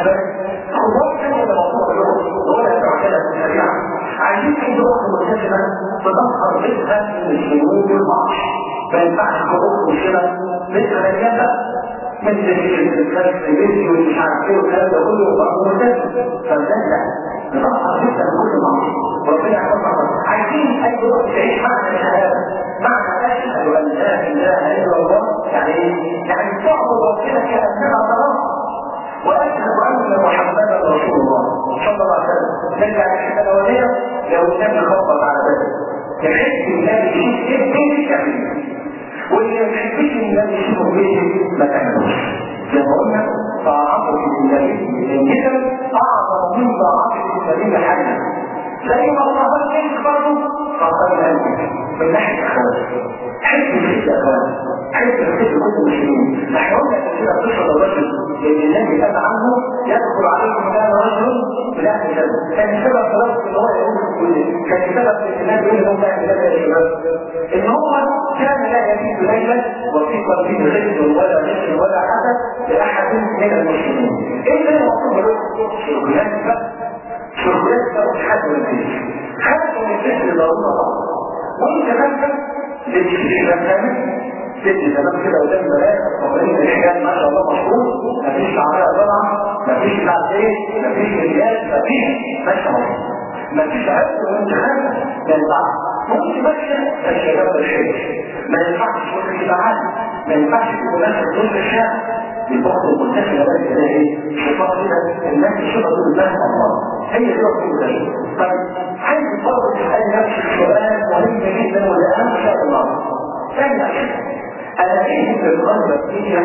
خضار كده موضوع اليوم ولا يتعجل في الشريعة عايزين في ظروف ملتزمة تظهر بيتها من الشمول والمعاش ما ينفعش خروج مشكلة مثل الجنة مثل الفرق في بيتي والمش عارف ايه والكلام ده كله وبرضه ملتزم فبدأ نظهر جدا كل معاش وربنا يحفظها عايزين اي وقت تعيش معنى الشهادة معنى اشهد ان لا اله الا الله يعني يعني تعبد ربنا كانها صلاه واشهد ان محمدا رسول الله صلى الله عليه وسلم نرجع للحته الاولانيه لو النبي خبط على بابك تحس النبي يشوف ايه بيتك تعمله واللي ما تحبش النبي يشوفه بيتك ما تعملوش زي ما قلنا طاعته للنبي جدا اعظم من طاعته للنبي حاجه زي ما الله قال برضه فقال قلبك من ناحيه اخواتك حب الست يا اخوان حب الست كل المسلمين احنا قلنا كده قصه الرجل اللي النبي قال عنه يدخل عليكم كان رجل في اهل الجنه كان سبب خلاص ان هو يقول كان سبب في الناس يقول لهم اهل الجنه يا شباب ان هو كان لا يبيت ليلا وفي قلبه غل ولا غش ولا حدث لاحد من المسلمين ايه اللي المفروض له شغلات بقى شغلات بقى حد من الجيش حد من الجيش ضروره طبعا وانت مثلا تدي تمام تدي تمام كده قدام المرايه وبعدين الحجاب ما شاء الله مشهور مفيش شعريه طبعا مفيش بعدين مفيش رجال مفيش ماشي مصر مفيش عقل وانت خارج ما ينفعش ممكن ماشيه الشباب الشيخ ما ينفعش تقول كده عادي ما ينفعش تكون ناس تقول الشارع البعض المنتشر بقى كده ايه شيطان كده الناس الشباب دول الله الله هي دي رسول الله طيب عايز برضه تسأل نفس السؤال مهم جدا وده أهم شيء الله ثانية أنا أكيد في القلب فيها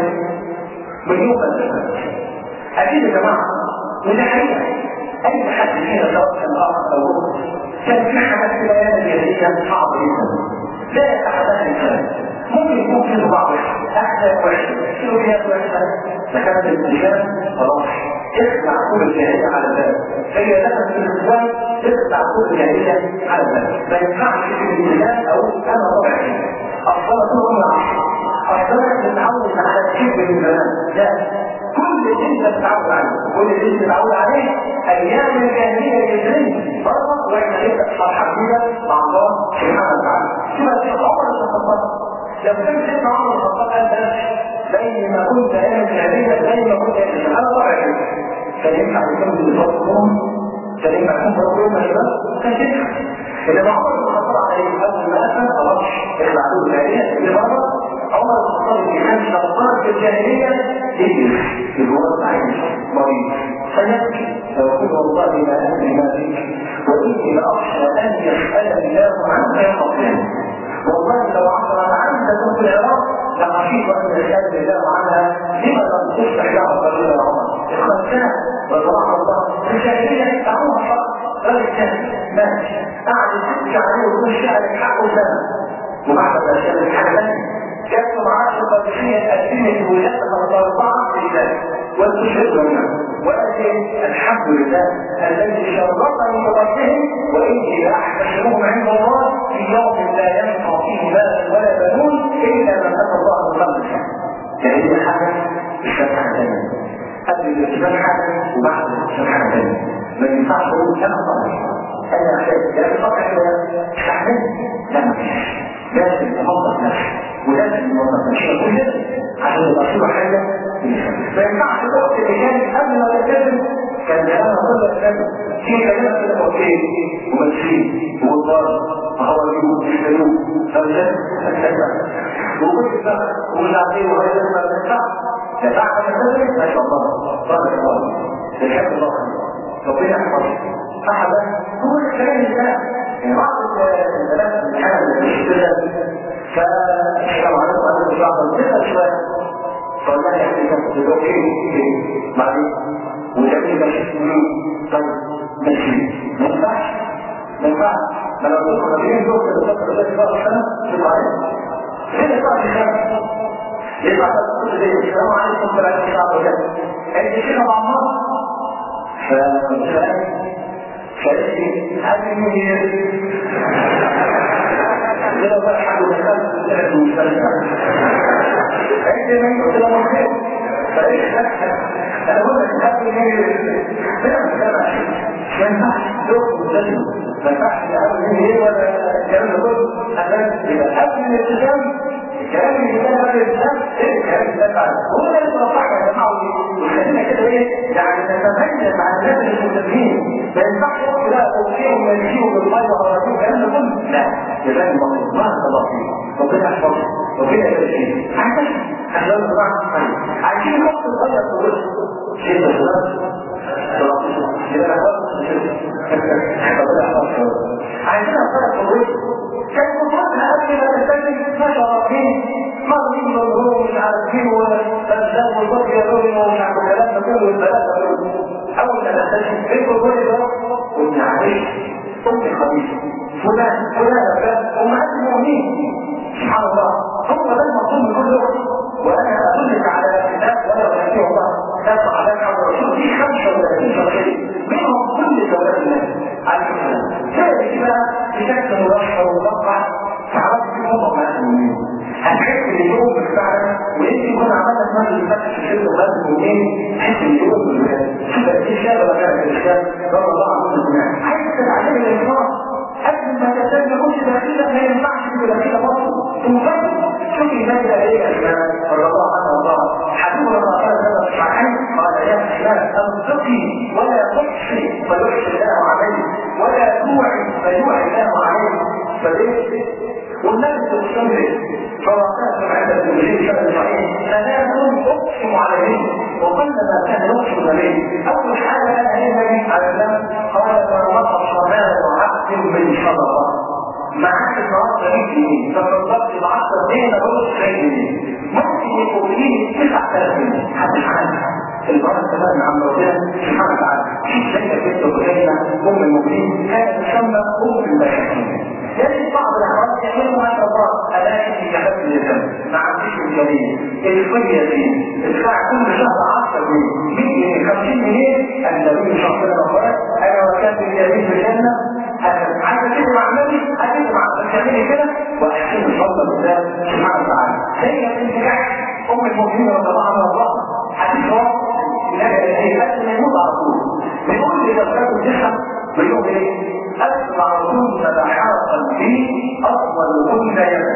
مليون فلسفة أكيد يا جماعة وده حقيقة أي حد فينا سواء كان أخ أو أخت كان في حاجات في الأيام الجاهلية صعبة جدا لا يتحدث الإنسان ممكن يكون فيه بعض أحداث وحشة سلوكيات وحشة فكانت الإنسان خلاص اخلع كل الجاهلية على الباب هي نفس الإنسان تخلع كل الجاهلية على الباب ما ينفعش في الإنسان أو أنا طبعا أصلا طول العصر أصلا تتعود على الشيء من زمان لا كل اللي انت تتعود عليه كل اللي انت تتعود عليه ايام الجاهليه الجاهليه برضه واحنا نبدا صفحه جديده مع الله سبحانه وتعالى شوف الشيخ عمر بن الخطاب لو كان سيدنا عمر بن الخطاب قال ده زي ما كنت ايام الجاهليه زي ما كنت ايام انا طبعا كان ينفع يكمل بفضلهم كان ينفع يكون بفضلهم يا شباب كان ينفع إذا عمر بن الخطاب عليه أول ما أسلم خلاص اخلعوا الجاهلية اللي مرة عمر بن الخطاب في كان شرطان في الجاهلية يجلس في الوضع عايش مريض فيبكي فيقول والله ما أدري ما فيك وإني لأخشى أن يسأل الله عنك يوم القيامة والله لو عثرت عنك كنت العراق لخشيت أن يسأل الله عنها لما لم تفتح يا عمر يا عمر الخمسان وطبعا الله الجاهلية تعوها فقط راجل كان مات قعد يحكي عليه ويقول شعر حقه سنة وبعد ما شاف الحاجة كانوا معاه القادسية الأدينة الولادة الأربعة في ذلك والتشهد لنا وأجل الحمد لله الذي شرطني بربهم وإني لأحتشرهم عند الله في يوم لا ينفع فيه مال ولا بنون إلا من أتى الله بقلب يعني دي حاجة الشرح الثانية قبل الإسلام حاجة وبعد الإسلام حاجة ثانية ما ينفعش اقول انا طبعا انا احتاج لا تفكر شويه استحمل لا مفيش لازم تنظف نفسك ولازم تنظف نفسك كلنا عشان يبقى في حاجه ما ينفعش تقعد الرجال قبل ما تتكلم كان زمان كل الكلام في كلام كده اوكي ومسيح وضار فهو يقول يسالوه فلازم وكل ده ومش عارفين وغير ما تنفع تفعل كذا ما شاء الله بارك الله الحمد لله ربنا يحفظه فحبا هو الكلام ده يعني بعض البنات الحالة اللي مش كده فالسلام عليكم انا مش بعض الناس شويه فقال لها يا اخي كنت بتقول ايه بعدين وتقول لي مش طيب ماشي ما ينفعش ما ينفعش ما لو كنت خبيرين دول في الفتره اللي فاتت بقى سنه تبقى عليك هنا بقى في الشارع يبقى كل ده السلام عليكم ورحمه الله وبركاته انت كده مع الله فالإنسان فإني هذه من لو فتح المكان ثلاث مستلزمات عند من يقول مرحب فإيش أنا أقول لك هذه من لا مستمع ما ينفعش دور مستلزم ما ينفعش لأول من هي ولا الكلام ده كله أنا يبقى قبل الالتزام الكلام اللي كان قبل الالتزام ايه الكلام اللي كان هو ده اللي بصحك يا جماعه وخلينا كده ايه يعني نتميز مع الناس المسلمين ما ينفعش يقول لا اوكيهم ويجيهم بالميه وغراتهم الكلام ده كله لا جزاك الله خير ما شاء الله فيك ربنا يحفظك ربنا يبارك عشان احنا يا جماعه عايزين نحط الغير في الوجه شيء ده يبقى عايزين افكار قدوه كان قدوتها قبل ما تستلم ما شاء الله فيه مرضين مظلوم مش عارف مين وفنزان والبطل يقول ومش عارف الكلام ده كله والبلاء ده كله اول ما تستلم ايه القدوه ده وابن عائشه ام خديجه فلان فلان فلان امهات المؤمنين سبحان الله هم ده المطلوب من كل وقت وانا ادلك على كتاب ولا ونبيه الله كتاب على عبد الرسول في 35 شخصيه منهم كل زوجات الناس عليه السلام ذلك بقى بشكل مرشح وموقع تعرفوا في هم امهات المؤمنين هتحس ان يوم فعلا وانت كنا عملنا اسمها اللي فاتت في شركه امهات المؤمنين تحس ان يوم شوف دي شاب ولا كانت الشاب رضي الله عنه جميعا عايز تتعلم الانصاف قبل ما تتم كل داخلة ما ينفعش تبقى داخلة برضه تنفذ شوف النبي ايه يا شباب رضي الله عنه وارضاه حبيبنا ما قال هذا الصحيح قال يا شباب انفقي ولا تحصي فيحصي الله عليه ولا توعي فيوعي الله عليه فليه والنبي تستمر فوقات عند المسلمين شهر صحيح ثلاث اقسم عليهم وقل ما كان يقسم عليه اول حاجه قال النبي عليه السلام قال ما نقص مال عبد من صدقه معاك النهارده 100 جنيه فتصدقت ب 10 جنيه بقول 90 جنيه ممكن يكون فيه 9000 جنيه محدش عارف البركه كمان عن ربنا سبحانه وتعالى في سيدة بنت بخيرة ام المؤمنين كانت تسمى ام المساكين لكن بعض الاحوال يعملوا ما شاء الله الاقي في جهاز الجسم مع الجيش الجميل الفية دي ادفع كل شهر 10 جنيه 100 جنيه 50 جنيه النبي صلى الله عليه وسلم قال انا وكانت اليمين في الجنه عايز اتكلم مع النبي اتكلم مع الجميل كده واحسن الفضل بالله سبحانه وتعالى هي بنت جحش ام المؤمنين رضي الله عنها وارضاها حديث واضح هي قبل ما يموت على طول بيقول لي دكتور الجسم بيقول ايه اسمع كل لحاق قلبي افضل كل يدا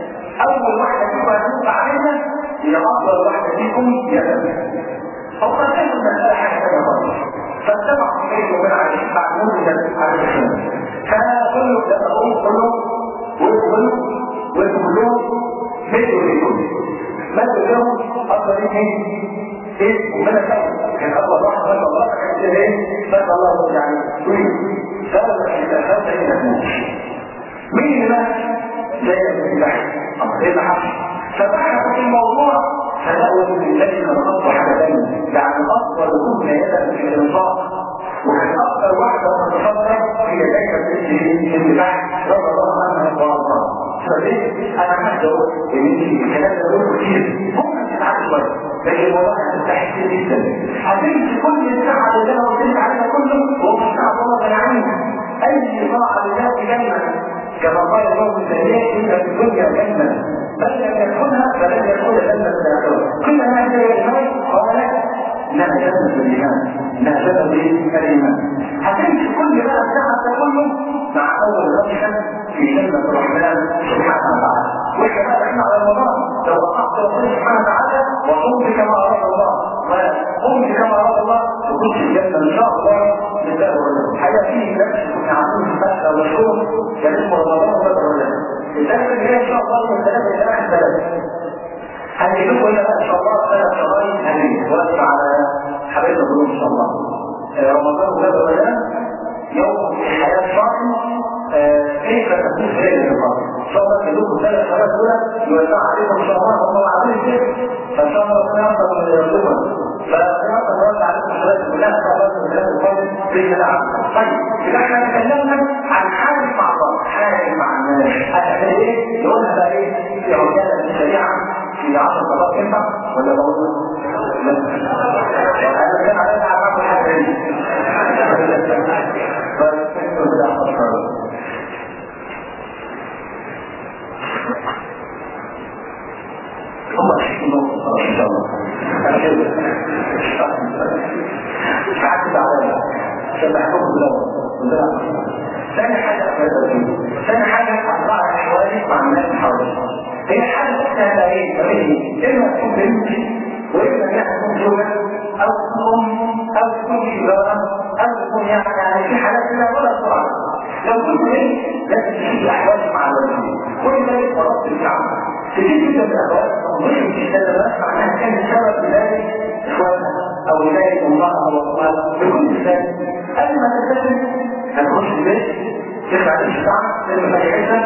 اول واحده فيكم هتوقع عليها هي افضل واحده فيكم يدا فقد كانت المساله حاجه ثانيه خالص فاتبع في بيته وبين عليه بعد موت عليه السلام فكله لما اقول كله وقفوا كله وقفوا كلهم ماتوا ليكم ماتوا لهم افضل ايه ايه ومن الاول كان اول واحد ما شاء الله كان كده ايه ما شاء الله يعني طويل سبب الاساس ان تموت مين اللي مات زي البحث ايه اللي حصل فبحثوا في الموضوع فلقوا ان الذين نصبوا حدثين يعني افضل كل يدا في الانفاق وكان اكثر واحده تتصدر هي زينب بنت البحث رضي الله عنها وارضاها فليه انا حتى ان الكلام ده له كتير ممكن تتعب شويه لكن والله هتستحي كتير جدا هتمشي كل الساعه اللي انا قلت لك عليها كله ومش هتعرف الله العين اي طاعه لله في جنه كما قال الله الثانيه ان في الدنيا جنه بل لم يدخلها فلن يدخل جنه الاخره كل ما هذا الإيمان قال لا جنة الإيمان لا جنة الإيمان هتمشي كل بقى الساعة ده كله مع أول رمشة في جنة الرحمن سبحانه وتعالى واحنا بقى احنا على رمضان لو وقفت ربنا سبحانه وتعالى وصمت كما أراد الله وقمت كما أراد الله وكنت في الجنة إن شاء الله لله ولله حاجة فيه نفس كنا عاملين في مكة مشهور كان اسمه رمضان وبدر ولله الدرس اللي جاي إن شاء الله من ثلاثة إلى آخر ثلاثة هنجيبكم هنا ان شاء الله ثلاث شهرين هنجيب واسمع على حبايبنا كلهم ان شاء الله رمضان وهذا بيان يوم في الحياه صائم كيف تكون في ليله القدر ان شاء الله كلكم ثلاث شهرات دول يوزع عليكم ان شاء الله هم عارفين كده فان شاء الله ربنا يرضى من يرضيهم فنقدر نرد عليكم الشهادات كلها ان شاء الله في الحياه القدر باذن الله طيب يبقى احنا تكلمنا عن حال مع الله حال مع الناس هتعمل ايه؟ نقولها بقى ايه؟ في عجاله سريعه في عشر طلاب ينفع ولا بقول انا كان علينا عمام الحاجة دي هم أشكلهم إن شاء الله ساعات تعالى عشان بحكمكم الأول ثاني حاجة ثاني حاجة أربعة أحوالي مع الناس حوالي هي حالة اسمها ايه؟ ايه؟ اما تكون بنت واما انها تكون زوجة او تكون او تكون شجارة او تكون يعني في حالات كده ولا صراحة لو كنت بنت لازم تشوف احوالك مع الوالدين كل ذلك فرصت الكعبة تجد جدا الاحوال مش مستدرات معناها كان السبب لذلك اخوانها او لذلك الله او اخوانها بكل ذلك قبل ما تلتزم ترجع تمشي ساعه ترجع مجالسها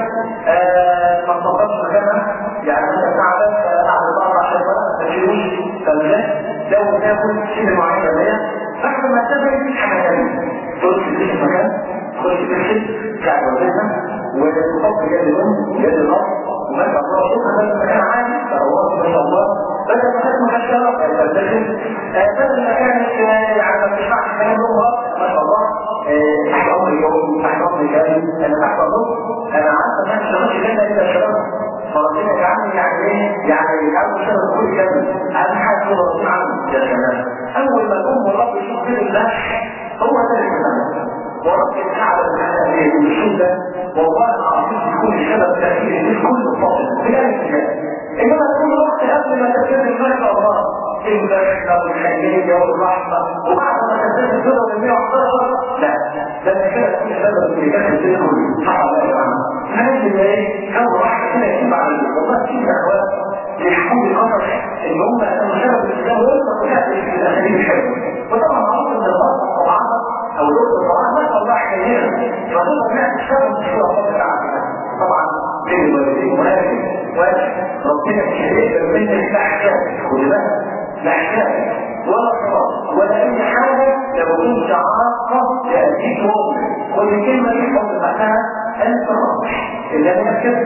ما تفضلش مكانها يعني انت قاعده قاعده بره عشان ما تشيلوش فالناس لو تاكل شيء معين ده بعد ما تبعد حاجه ثانيه تخش في المكان تخش تمشي قاعد وزنها وتحط يد الام يد الاب وما شاء الله شوف هذا المكان عادي فهو ما شاء الله بدل ما كانت مكشره فيبدل بدل ما كانت يعني ما تسمعش كلام امها ما شاء الله تحت امر اليوم تحت امر الكلام انا تحت امر انا عارفه ما اشتغلش لنا الا شباب فربنا يجعلني يعني ايه يعني اول سنه كل كامل اهم حاجه هو ربنا عنه يا شباب اول ما الام والاب يشوف كده الله هو ده اللي ورب الكعبة الحنابية والشوم ده والله العظيم يكون سبب تأثير في كل الفاضل في أي مكان إنما كل وقت قبل ما تبتدي ما شاء الله البركة والخيرية والرحمة وبعد ما تبتدي السنة وال 111 لا ده أنا كده تكون سبب في كده الدنيا كله صح ولا يا جماعة؟ هنجد ايه؟ كم واحد كده يجيب على والله في أخوات يحكوا لي قدر إن هم كانوا سبب الإسلام ويرضى كل في الأساليب الحلوة وطبعا معروف إن الله طبعا او دكتور طبعا ما شاء الله حكايه فضل الناس تشتغل في الله تعالى طبعا بين الوالدين ولكن واجب ربنا كريم من الاحكام خد بالك الاحكام ولا صلاه ولا اي حاجه لو كنت عاقه تاتيك مؤمن والكلمه دي حط معناها انت راح اذا نكتب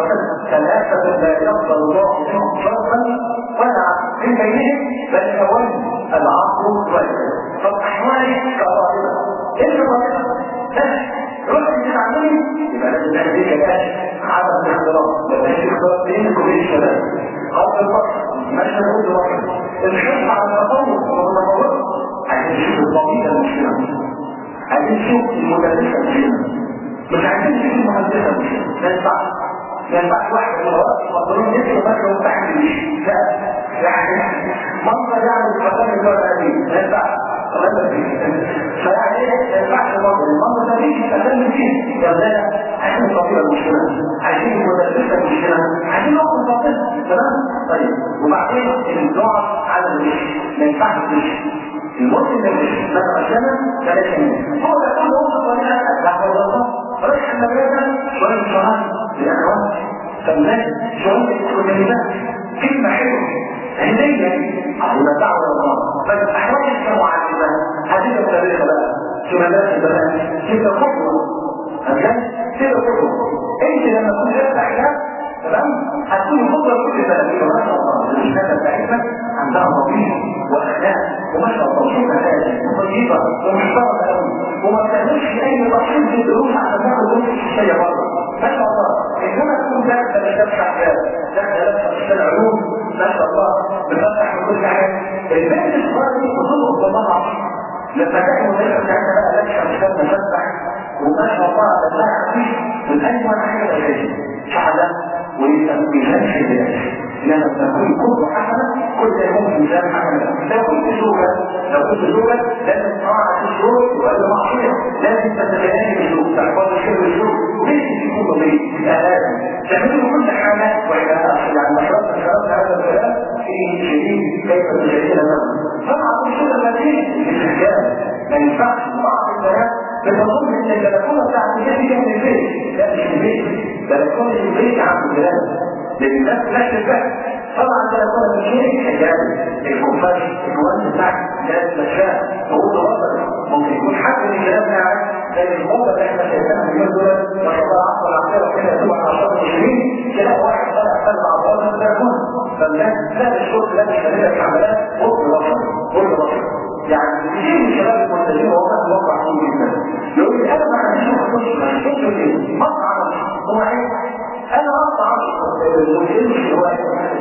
ثلاثه لا يقبل الله منهم شرطا ولا من بينهم بل اول العقل والكلام فالاحوال كظاهره انت ظاهره بس روح تتعلمي يبقى لازم تهديك بقى عدم الاختلاط ما فيش اختلاط بينك وبين الشباب قبل الوقت ماشي نقول الوقت الحرص على التطور والتطور عايزين نشوف الطبيعه المسلمه عايزين نشوف المدرسه المسلمه مش عايزين نشوف المهندسه المسلمه ما ينفعش ما ينفعش واحد من الوقت مطلوب يدخل مثلا وتحت لا يعني منظر يعني الحكام اللي هو القديم ما ينفعش فيعني ايه ما ينفعش المنظر المنظر ده بيجي يتكلم فيه يا ولاد عايزين الطبيعه المسلمه عايزين المدرسه المسلمه عايزين نقطه الطبيعه تمام طيب وبعدين النوع على المشي ما ينفعش المشي المسلم ما يمشيش مثلا عشان بلاش هو ده كله هو الطريقه لا حول ولا قوه رايح المدرسه شويه شهر بالاخوان فالناس شويه الكلمات كلمه حلوه هديه على دعوه الله بس احوال المعلمه هذه الطريقه بقى في مدارس البنات كده خطوه فاهم كده خطوه انت لما تكون جايب احلام تمام هتكون خطوه كل بلد ما شاء الله الشهاده بتاعتها عندها طبيعه واخلاق وما شاء الله صوتها هادي وطيبه ومحترمه قوي وما بتعملش اي تخطيط للدروس عشان تاخد دروس الشيء بره ما شاء الله انما تكون داخله مش داخله احلام داخله لابسه في العلوم ما شاء الله بتفتح من كل حاجه البنت الصغيره دي بتطلب بمطعم لما تلاقي المدرسه بتاعتها بقى لابسه مش لابسه تفتح وما شاء الله بتلاقي خفيف من اجمل حاجه تلاقيها شعبه ويبقى ميزان حيدات لما تكون كل حسنه كل يوم ميزان حسنه لو كنت زوجه لو كنت زوجه لازم تراعي الشروط وقبل معصيه لازم تتجنبي الشروط تحفظ الشر الشروط وليس تكون ضمير لازم تعملوا كل حاجه واذا يعني مشروع شرط هذا الكلام في شديد كيف تجعلنا له طبعا كل المدينه الاستحكام ما ينفعش بعض الناس بتظن ان البلكونه بتاعت البيت دي من البيت لا مش البيت بلكونه البيت عند الجيران لان الناس لا تفهم طبعا بلكونه البيت حجاب الكفاش الجوان بتاعك لا تمشاه وهو وصل ممكن يكون حد من الجيران قاعد زي الموضه اللي احنا شايفينها اليوم دول ما شاء الله عصر العصيره كده تبع عشرة مسلمين تلاقي واحد طالع سلم على الارض في البلكونه فالناس لا الشرط لا الشهاده العمليات وصل وصل وصل وصل يعني كثير من الشباب المنتجين هو كان موقع عظيم جدا يقول لي انا ما عنديش خصوص ما عنديش ايه مطعم هو ايه انا اقطع المسلمين اللي هو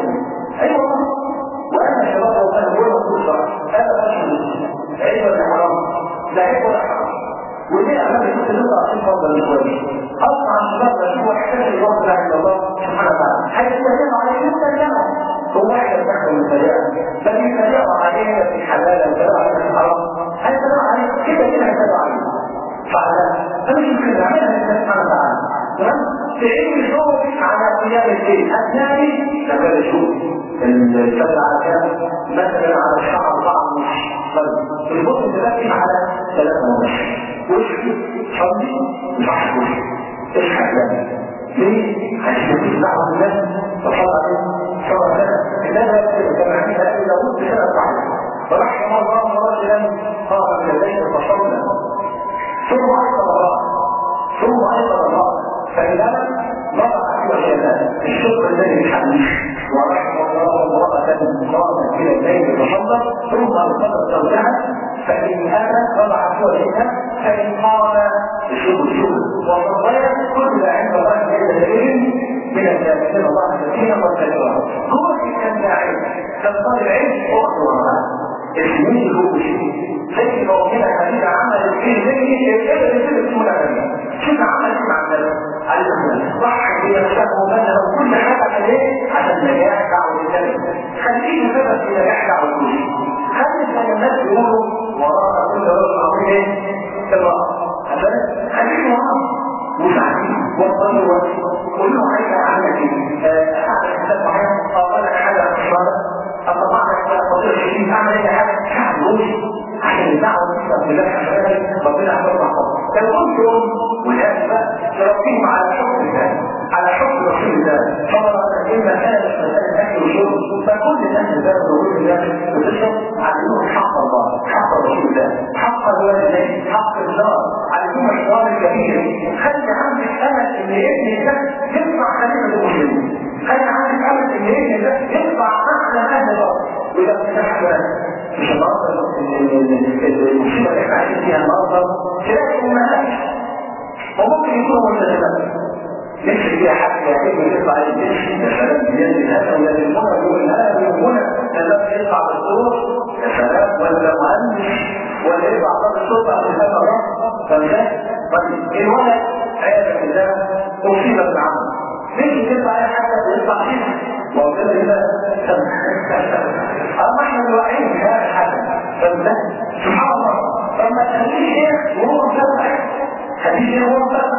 ايوه والله وانا شباب والله هو المفروض انا بشهد عيب ولا حرام لا عيب ولا حرام ودي اعمال كنت نطلع في فضل الكويس اقطع الشباب بشوف احتاج الوقت عند الله سبحانه وتعالى هيستخدموا عليه جدا جدا هو واحد دخل من سريعه لكن سريعه عليه في حلاله وسريعه عليه في حرام هيسرع عليه كده كده هيسرع عليه فعلا فمش يمكن نعملها لله سبحانه وتعالى تمام تعيش شغل على قيام الليل اثناء شغال الشغل الشغل على كام مثلا على الشعر اربعه ونص طيب البطن دلوقتي على ثلاثه ونص وش حمدي وصح وش احلامه ليه؟ عشان يكون دعوه الناس وصلى عليه صلى الله عليه وسلم انما كما عندها الا بد سنه واحده ورحم الله رجلا قام من الليل فصلى ثم ايقظ الله ثم ايقظ الله فإذا ضرع في وجهها الشكر الذي يحمل ورحم الله امرأة قامت إلى الليل فصلى ثم أرسلت زوجها فإن أتت ضرع في وجهها فإن قام الشكر الشكر وصليت كل عند الله ليس دليل من الجاهلين الله كثيرا وكثيرا هو اللي كان داعي تنطلع العلم وقت السنين هو شيء زي ما قلنا حديث عمل الدين زي الكلمه اللي بتقول اسمها شوف عمل ايه مع الناس علمنا صح هي نفسه مثلا كل حاجه عليه عشان نجاح دعوه الكلمه خليك سبب في نجاح دعوه الكلمه خلي الناس يقولوا وراء كل رجل عظيم ايه؟ كما عشان خليك وراء وساعدين وصلوا وقول له عايز اعمل ايه؟ اعمل حساب معين او انا حاجه اشاره اطلع لك فضيله الشديد اعمل اي حاجه شعب روحي عشان الدعوه تكسب في نفس الشباب ربنا يحفظها لو كنت يوم ولاد بقى تربيهم على حب الله على حب رسول الله صلى الله عليه وسلم كان مسألة أكل وشرب فكل الناس اللي كانوا بيقولوا الله وتشرب علموهم حق الله حق رسول الله حق الوالدين حق الجار علموهم الحوار الكبير خلي عندك أمل إن ابني ده يطلع خليفة المسلمين خلي عندك أمل إن ابني ده يطلع أحلى أهل الأرض وإذا فتحنا مش النهارده المصيبه اللي احنا عايشين فيها النهارده تلاقي امهات وممكن يكونوا ملتزمات نفسي فيها حد يعجب يطلع يمشي يا سلام بيد الهدى ولا المنى يقول هذا المنى لازم يطلع بالصوت يا سلام ولا مهندس ولا يطلع ضد الصوت على لسان الرب فمشان طيب الولد عياذا بالله مصيبه بالعمل مش يطلع اي حاجه يطلع فيها وكده كده اما احنا الوعيين في هذا الحدث فده سبحان الله فما تخليش ايه وهو مسبح خليش ايه وهو مسبح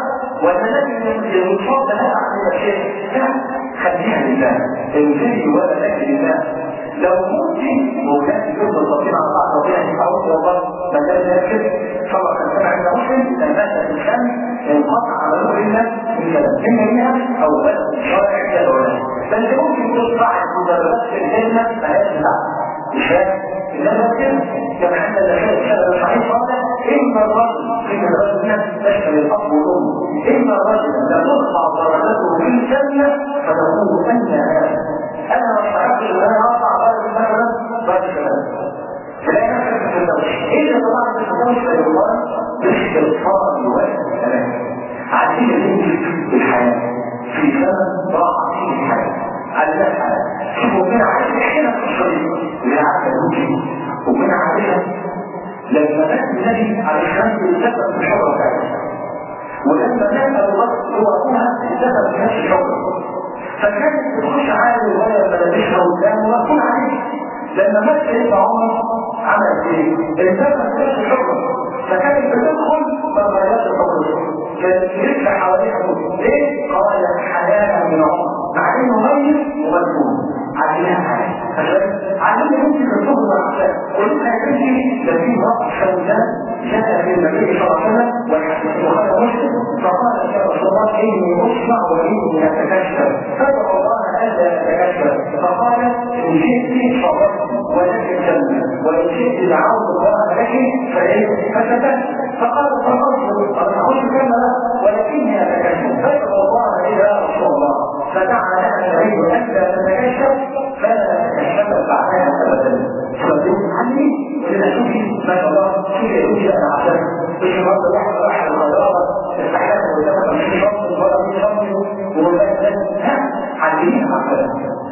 والنبي المصاب هذا عن الشيء لا خليها لله انزلي ولا لك لله لو كنت مولاك كنت تطبيع على بعض ربنا يحاول والله ما كان ذاكر صلى الله عليه وسلم عند مسلم لما الانسان انقطع عمله الا من ثلاث اما منها او بس شرع كده ولا بل ممكن تطلع مدربات في الجنه فهذا لا مش فاهم انما كده كما حتى الاشياء الشرع الصحيح قال ان الرجل ان الرجل تشمل الاب والام ان الرجل لترفع درجته في الجنه فتقول ان هذا انا ما استعدت ان انا اقطع بعد مثلا بعد الشباب فلا نفسك في الدوش اذا طلعت في الدوش فالله باستغفار الوالد السلام عايزين نمشي الحياه في زمن ضاع فيه الحياه على الناس حياه شوفوا من عايز احنا في الطريق اللي عايز نمشي ومن عايزها لما مات النبي على الشمس السبب في الشجره بتاعتها ولما مات ابو بكر هو ابوها السبب في نفس الشجره فكانت تخش عالي ولا بلدشها قدامه وتكون عليه لما مات سيدنا عمر عمل ايه؟ التزم نفس الحكم فكانت بتدخل ما غيرش الحكم كانت تلف حواليها ليه؟ قال حلالا من عمر مع انه ميت ومدفون عدناها عشان عدنا ممكن تدخل مع الشاب ولسه هيمشي ده في رأس سوداء جاء في النبي صلى الله عليه وسلم والحديث وهذا مسلم فقال يا رسول الله اني اسمع واني اتكشف فدعا الله الا اتكشف فقال ان شئت صبرت ولك الجنه وان شئت دعوت الله لك فايه فسكت فقال صبرت قد اخش كما ولكني اتكشف فدعا الله الى رسول الله فدعا لها النبي الا تتكشف فلا تتكشف بعدها ابدا فبدون عني ولنا شوفي ما شاء الله شوفي يقول انا عشان مش مرضى واحد راح الغيارة استحلال ويتمكن من شرط ولا من شرط ولا ها عايزين عقلا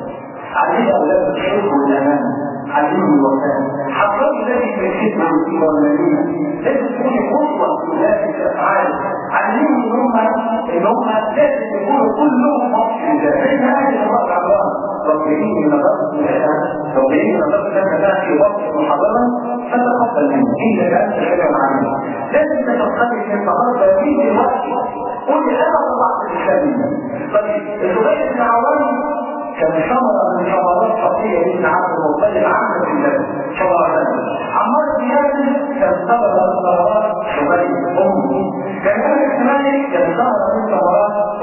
عايزين اولاد الشرك والامان عايزين الوفاء حضرت الذي في الخدمه والقيمه والمدينه لازم تكون قدوه في ذلك الافعال علمهم ان هم ان هم لازم يكونوا كلهم مصري لان هذه الله العباره ربيني نظرت ربيني نظرت لك في وقت محاضرا فتقبل مني انك انت شجع معنا لازم تتقبل من النهارده في الوقت قل انا طلعت الاسلام طيب الزبير بن عوام كان ثمرة من ثمرات خطية ابن عبد المطلب عامة في الله صلى الله عليه وسلم عمار بن ياسر كان ثمرة من ثمرات شبيب أمه كان مالك مالك كان ثمرة من ثمرات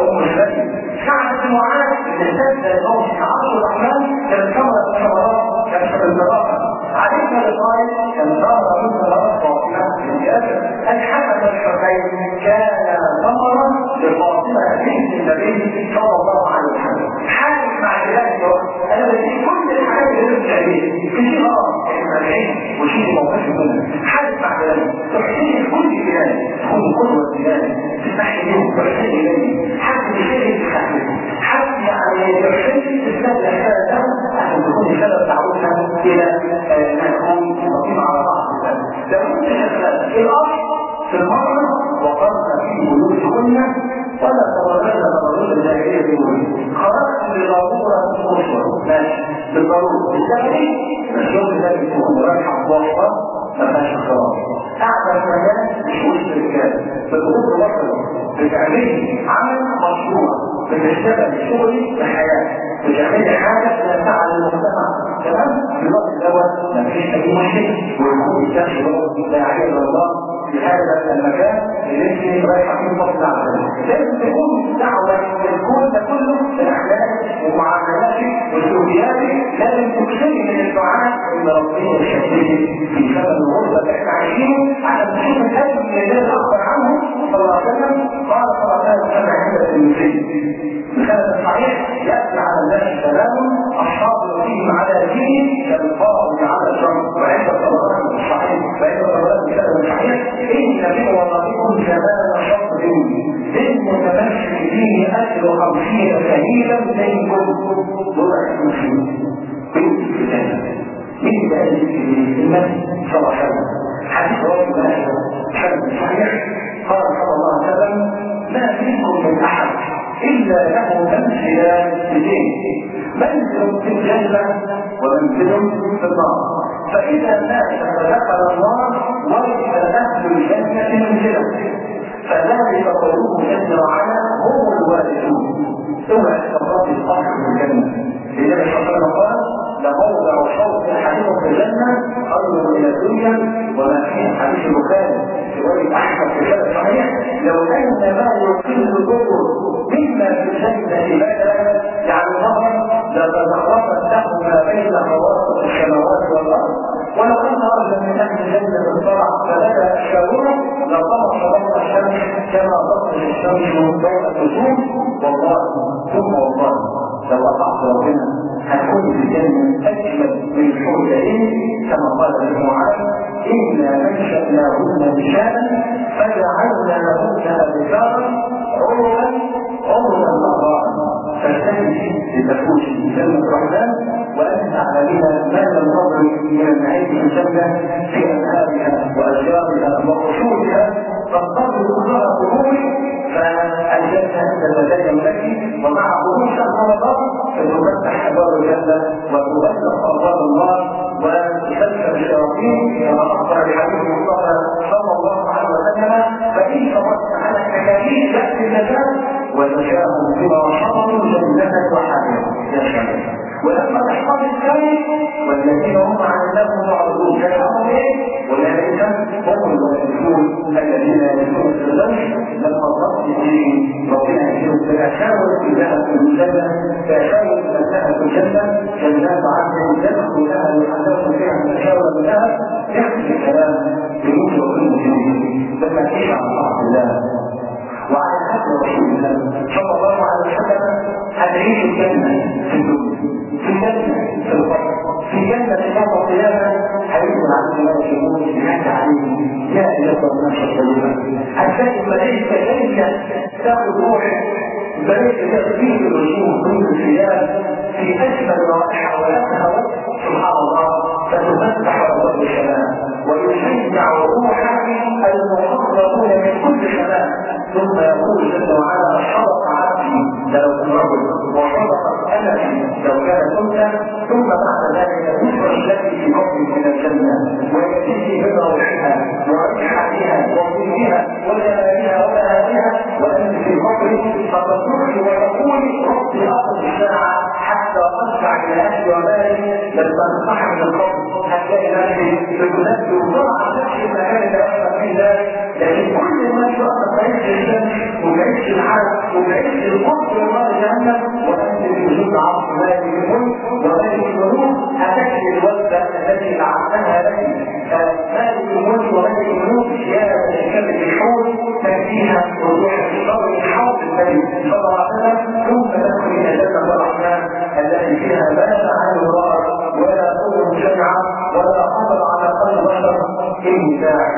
معاذ الانسان ده الموت عبد الرحمن كان ثمرة الثمرات كان الزراعة علي بن ابي طالب كان ثمرة من ثمرات فاطمة بنت اسد الحسن الحسين كان ثمرة لفاطمة بنت النبي صلى الله عليه وسلم حاجة مع ذلك انا بدي كل الحاجات اللي انت عليه في شيء غلط احنا العين وشيء موقف منه حاجة مع ذلك تحسين كل بلاد تكون قدوة بلاد تستحي اليوم تحسين اليه حتى بشيء تستحي حتى يعني تحسين تستهدف هذا عشان تكون سبب دعوتها الى ان تكون مقيمة على بعض لو كنت شغال الاصل في المرة وقرنا في بيوتكن ولا تبررن تبرر الجاهلية بيوتي خرجت لضرورة أسرة ماشي بالضرورة الجاهلي مش يوم ذلك يكون رايحة وصفة ما فيهاش خلاص أعلى مكان مش وسط الرجال بتقول وصل بتعملي عمل مشروع بتشتغل شغلي بحياة بتعملي حاجة تنفع للمجتمع تمام في الوقت الأول ما فيش أي مشكلة ويكون الشخص برضه داعية الله في هذا المكان اللي انت رايحه فيه فصل عمل لازم تكون دعوه للكون ده كله الاخلاق ومعاملاتك وسلوكياتك لازم تكتبي من الدعاء ان ربنا يشددك في سبب الغربه اللي احنا عايشينه عشان تشوف الهدف اللي الناس اخبر عنه صلى الله عليه وسلم قال صلى الله عليه وسلم عند الترمذي بسند صحيح ياتي على الناس سلام الصابر فيهم على دين كالقائم على الشر وعند الطبراني الصحيح وعند الطبراني بسند صحيح إن في وظائفكم زمان شر للمتمسك فيه أكل خمسين سبيلا منكم ضرع المسلمين بيوت الفتنة من ذلك النبي صلى الله عليه وسلم حديث رجل الأشهر حديث صحيح قال صلى الله عليه وسلم ما منكم من أحد إلا له منزلان بدين منزل في الجنة ومنزل في النار فإذا مات فدخل النار ورث أهل الجنة منزله فذلك قوله جل وعلا هم الوارثون اوعى تفرط الصالح من الجنة لذلك الشيطان قال لموضع صوت احدكم في الجنة خير من الدنيا وما فيه حديث البخاري في رواية أحمد في الشارع الصحيح لو أن ما يقل الضر مما في الجنة بدا يعني نظر لتزخرفت له ما بين خواص السماوات والأرض ولو أن رجلا من أهل الجنة اطلع فبدا الشاورة لطمس ضوء الشمس كما تطمس الشمس ضوء النجوم والله ثم والله لو أطعت ربنا هتكون في الجنة أجمل من الحور العين كما قال ابن معاذ إنا منشأناهن بشانا فجعلنا لهن أبكارا عروا عروا أضرارا فاجتهد لتفوز جنة الرحمن وأن تعلمين ما لم نضرب من النعيم في الجنة في أنهارها وأشجارها وقصورها فاضطر كلها قبول فالجنة تتزين لك ومع قبول شهر رمضان فتفتح أبواب الجنة وتغلق أبواب النار وتسلسل الشياطين كما أخبر الحبيب المصطفى صلى الله عليه وسلم فإن صبرت على التكاليف تأتي النجاة وتشاءهم بما صبروا جنة وحاجة يا شباب ولما تحفظ الكلم والذين هم عن الله معرضون كلامهم ايه؟ اولئك هم المؤمنون الذين يدخلون في الغش لما الرب في ربنا يجيب فاشاور في ذهب الجنه فاشاور من ذهب الجنه جنات عدن يدخلها يحدث فيها من اشاور من ذهب يحكي الكلام بموت وكل مسلمين لما تعيش عن طاعه الله وعلى هدي رسول الله صلى الله عليه وسلم هتعيش الجنه في الدنيا في الجنة في القبر في جنة يوم القيامة هينزل عليك ملك الموت ينادي عليه يا أيها الناس الطيبة هتلاقي الملائكة جاية تاخد روحك ملائكة تغسيل الوجوه كل الثياب في أجمل رائحة وأنها سبحان الله فتفتح أبواب السماء ويشجع روحك المقربون من كل سماء ثم يقول جل وعلا صدق عبدي لو كان رجل وصدقت امتي لو كان كنت ثم بعد ذلك يخرج لك في بطن من الجنه وياتيه بروحها وريحتها وطيبها وجمالها وبهائها وانت في بطني فتصرخ وتقول ربي اقم الساعه حتى ارجع الى اهلي ومالي لما انصح من القبر هتلاقي نفسي بتنبي وضع نفسي المكان اللي اخذ فيه ذلك لكن كل الناس وقت بعيش الشمس وبعيش العرق وبعيش القدس والله جهنم وانت في وجود عرض مالك الملك ومالك الملوك هتكفي الوجبه التي لعنتها لك فمالك الملك ومالك الملوك يا شركه الحوض تكفيها وروح الشر الحوض الذي صلى الله عليه وسلم ثم تدخل الى جنه الرحمن التي فيها لا تعالى رأى ولا أذن سمع ولا خطر على قلب بشر إلا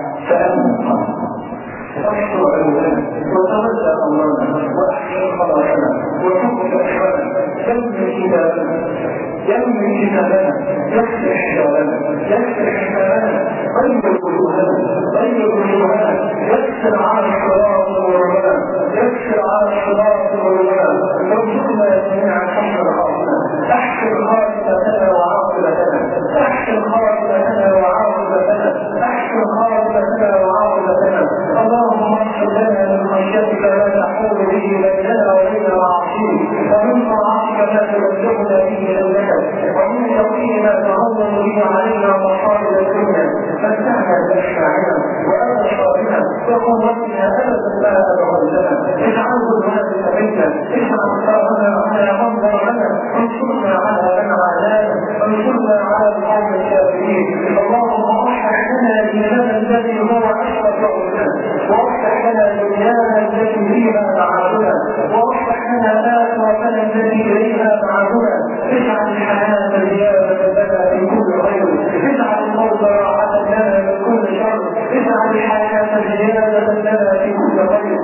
فأمن واحشر عيوننا وتولى امرنا واحشر خلاصنا وحب احوالنا يمن كتابنا يمن كتابنا يفتح حسابنا يفتح حسابنا طيب قلوبنا طيب قلوبنا يسر على الصراط والرمال يسر على الصراط والرمال وارزقنا جميعا حسن خاطنا احسن خاتمتنا وعاقبتنا احسن خاتمتنا وعاقبتنا احسن خاتمتنا وعاقبتنا اللهم اغفر لنا من خشيتك ما تحول به بيننا وبين معاصيك ومن طاعتك ما تبلغنا به جنتك ومن يقين ما تهون به علينا مصائب الدنيا فاتعنا باشفاعنا وابصارنا وقوتنا ابدا ما ابغيتنا اجعل ذنوبنا بيتا اجعل ثارنا على من ظلمنا انصرنا على من عادانا انصرنا على القوم الكافرين اللهم اصلح لنا ديننا الذي هو اشرف لنا واصلح لنا دنيانا التي فيها معادنا واصلح لنا اخرتنا التي اليها معادنا اجعل الحياه زياده لنا في كل خير اجعل الموت راحه لنا من كل شر اجعل الحياه زياده لنا في كل خير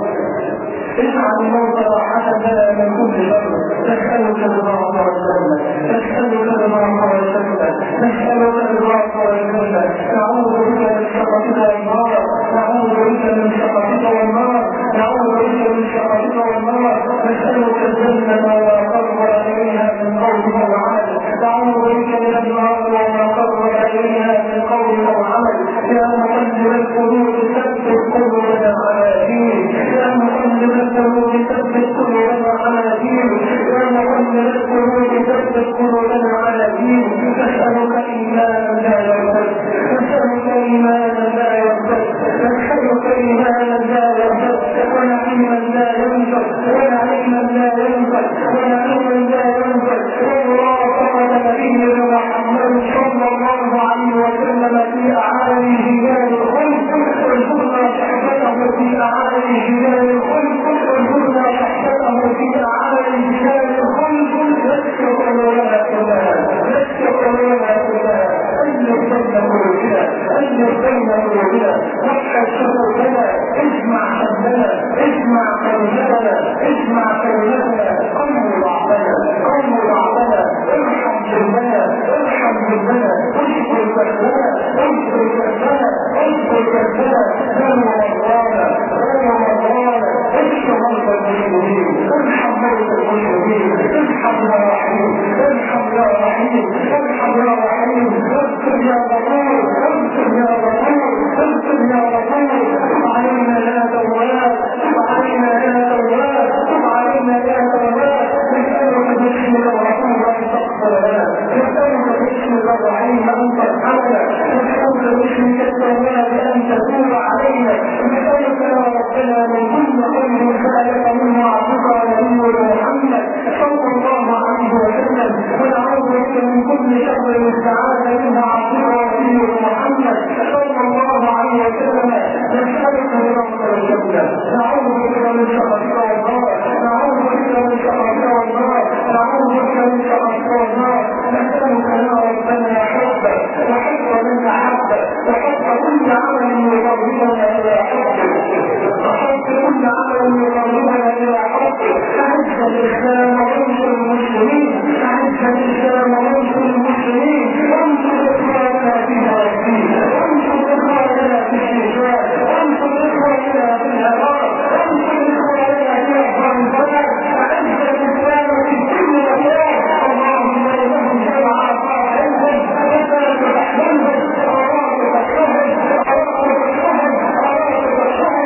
اجعل الموت راحة لنا من كل شر نسألك رضاك والجنة نسألك رضاك والجنة نسألك رضاك والجنة نعوذ بك من سخطك والنار نعوذ بك من سخطك والنار نعوذ بك من سخطك والنار نسألك الجنة وما قرب إليها من قول وعمل نعوذ بك من النار وما قرب إليها من قول وعمل يا مقلب القلوب ثبت قلوبنا على دينك يا مقلب القلوب ثبت قلوبنا على دينك يا مقلب القلوب ثبت قلوبنا على دينك نسألك إيمانا لا يرتد نسألك إيمانا لا يرتد نسألك إيمانا لا يرتد ونعيما لا ينفد ونعيما لا ينفد ونعيما لا ينفد ومرافقة نبينا محمد صلى الله عليه وسلم في أعالي جبال الخلق وارزقنا صحبته في أعالي جبال الخلق وارزقنا صحبته في أعالي جبال الخلق نسألك لنا كلها نسألك لنا كلها أن يرضينا قلوبنا أن يرضينا قلوبنا وحد شهودنا اجمع شملنا اجمع كلمتنا اجمع كلمتنا قوم بعضنا قوم بعضنا ارحم جنبنا ارحم جنبنا اشكر كلمنا اشكر كلمنا اشكر كلمنا نام مرضانا نام مرضانا اشكر مرضى المسلمين ارحم مرضى المسلمين ارحم يا رحيم ارحم يا رحيم ارحم يا رحيم اغفر يا غفور اغفر يا غفور اغفر يا غفور تب علينا يا تواب تب علينا يا تواب تب علينا يا تواب نسألك باسمك الرحيم أن تغفر لنا نسألك باسمك الرحيم أن ترحمنا نسألك باسمك التواب أن تتوب علينا نسألك يا ربنا من كل خير سألك منه عبدك ونبينا محمد صلى الله عليه وسلم ونعوذ بك من كل شر استعاذ منه عبدك ونبينا محمد صلى الله عليه وسلم نسألك برحمة الجنة نعوذ بك من شرك والنار نعوذ بك من شرك والنار نعوذ بك من شرك والنار نسألك يا ربنا حبك وحب من أحبك وحب كل عمل يقربنا إلى حبك وحب كل عمل يقربنا إلى حبك أعز الإسلام وانصر المسلمين أعز الإسلام وانصر المسلمين وانصر إخواننا في فلسطين وانصر إخواننا في الشيشان وانصر إخواننا في العراق وانصر إخواننا في أفغانستان أعز الإسلام في كل مكان اللهم إنهم جمع صاحبهم وسلك تحملهم أراك تحملهم أراك تحملهم أراك تحملهم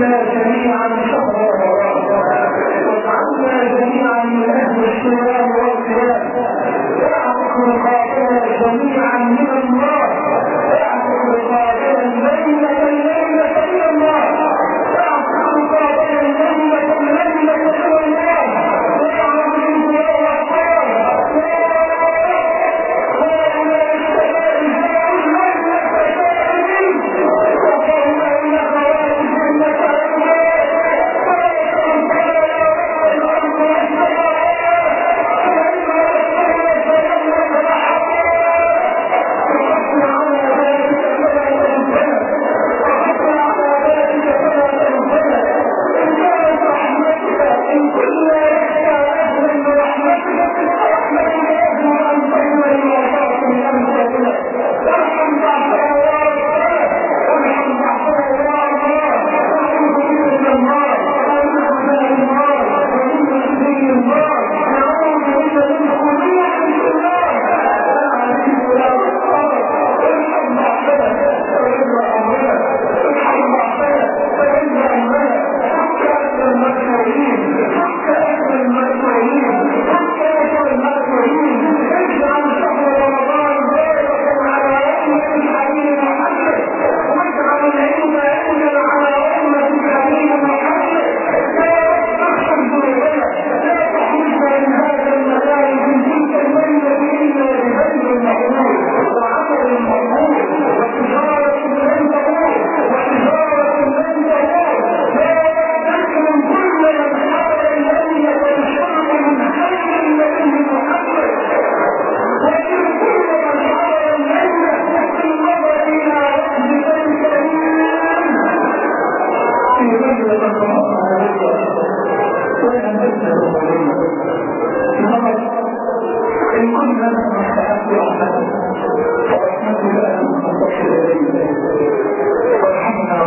بلغنا جميعا شهر رمضان واجعلنا جميعا من اهل الصيام والقيام واعتق رقابنا جميعا من النار واعتق رقابنا ليله ليله الى الله واعتق رقابنا ليله ليله الى الله واعتق يا إن كنا نستحق رحمته فرحمته لا تنتصر إلينا وارحمنا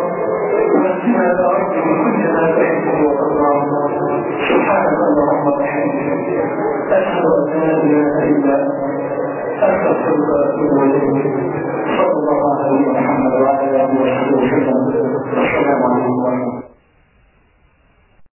ونجنا يا رب من كل ما تحبه وترضاه سبحانك اللهم وبحمدك أشهد أن لا إله إلا أنت أستغفرك وأتوب إليك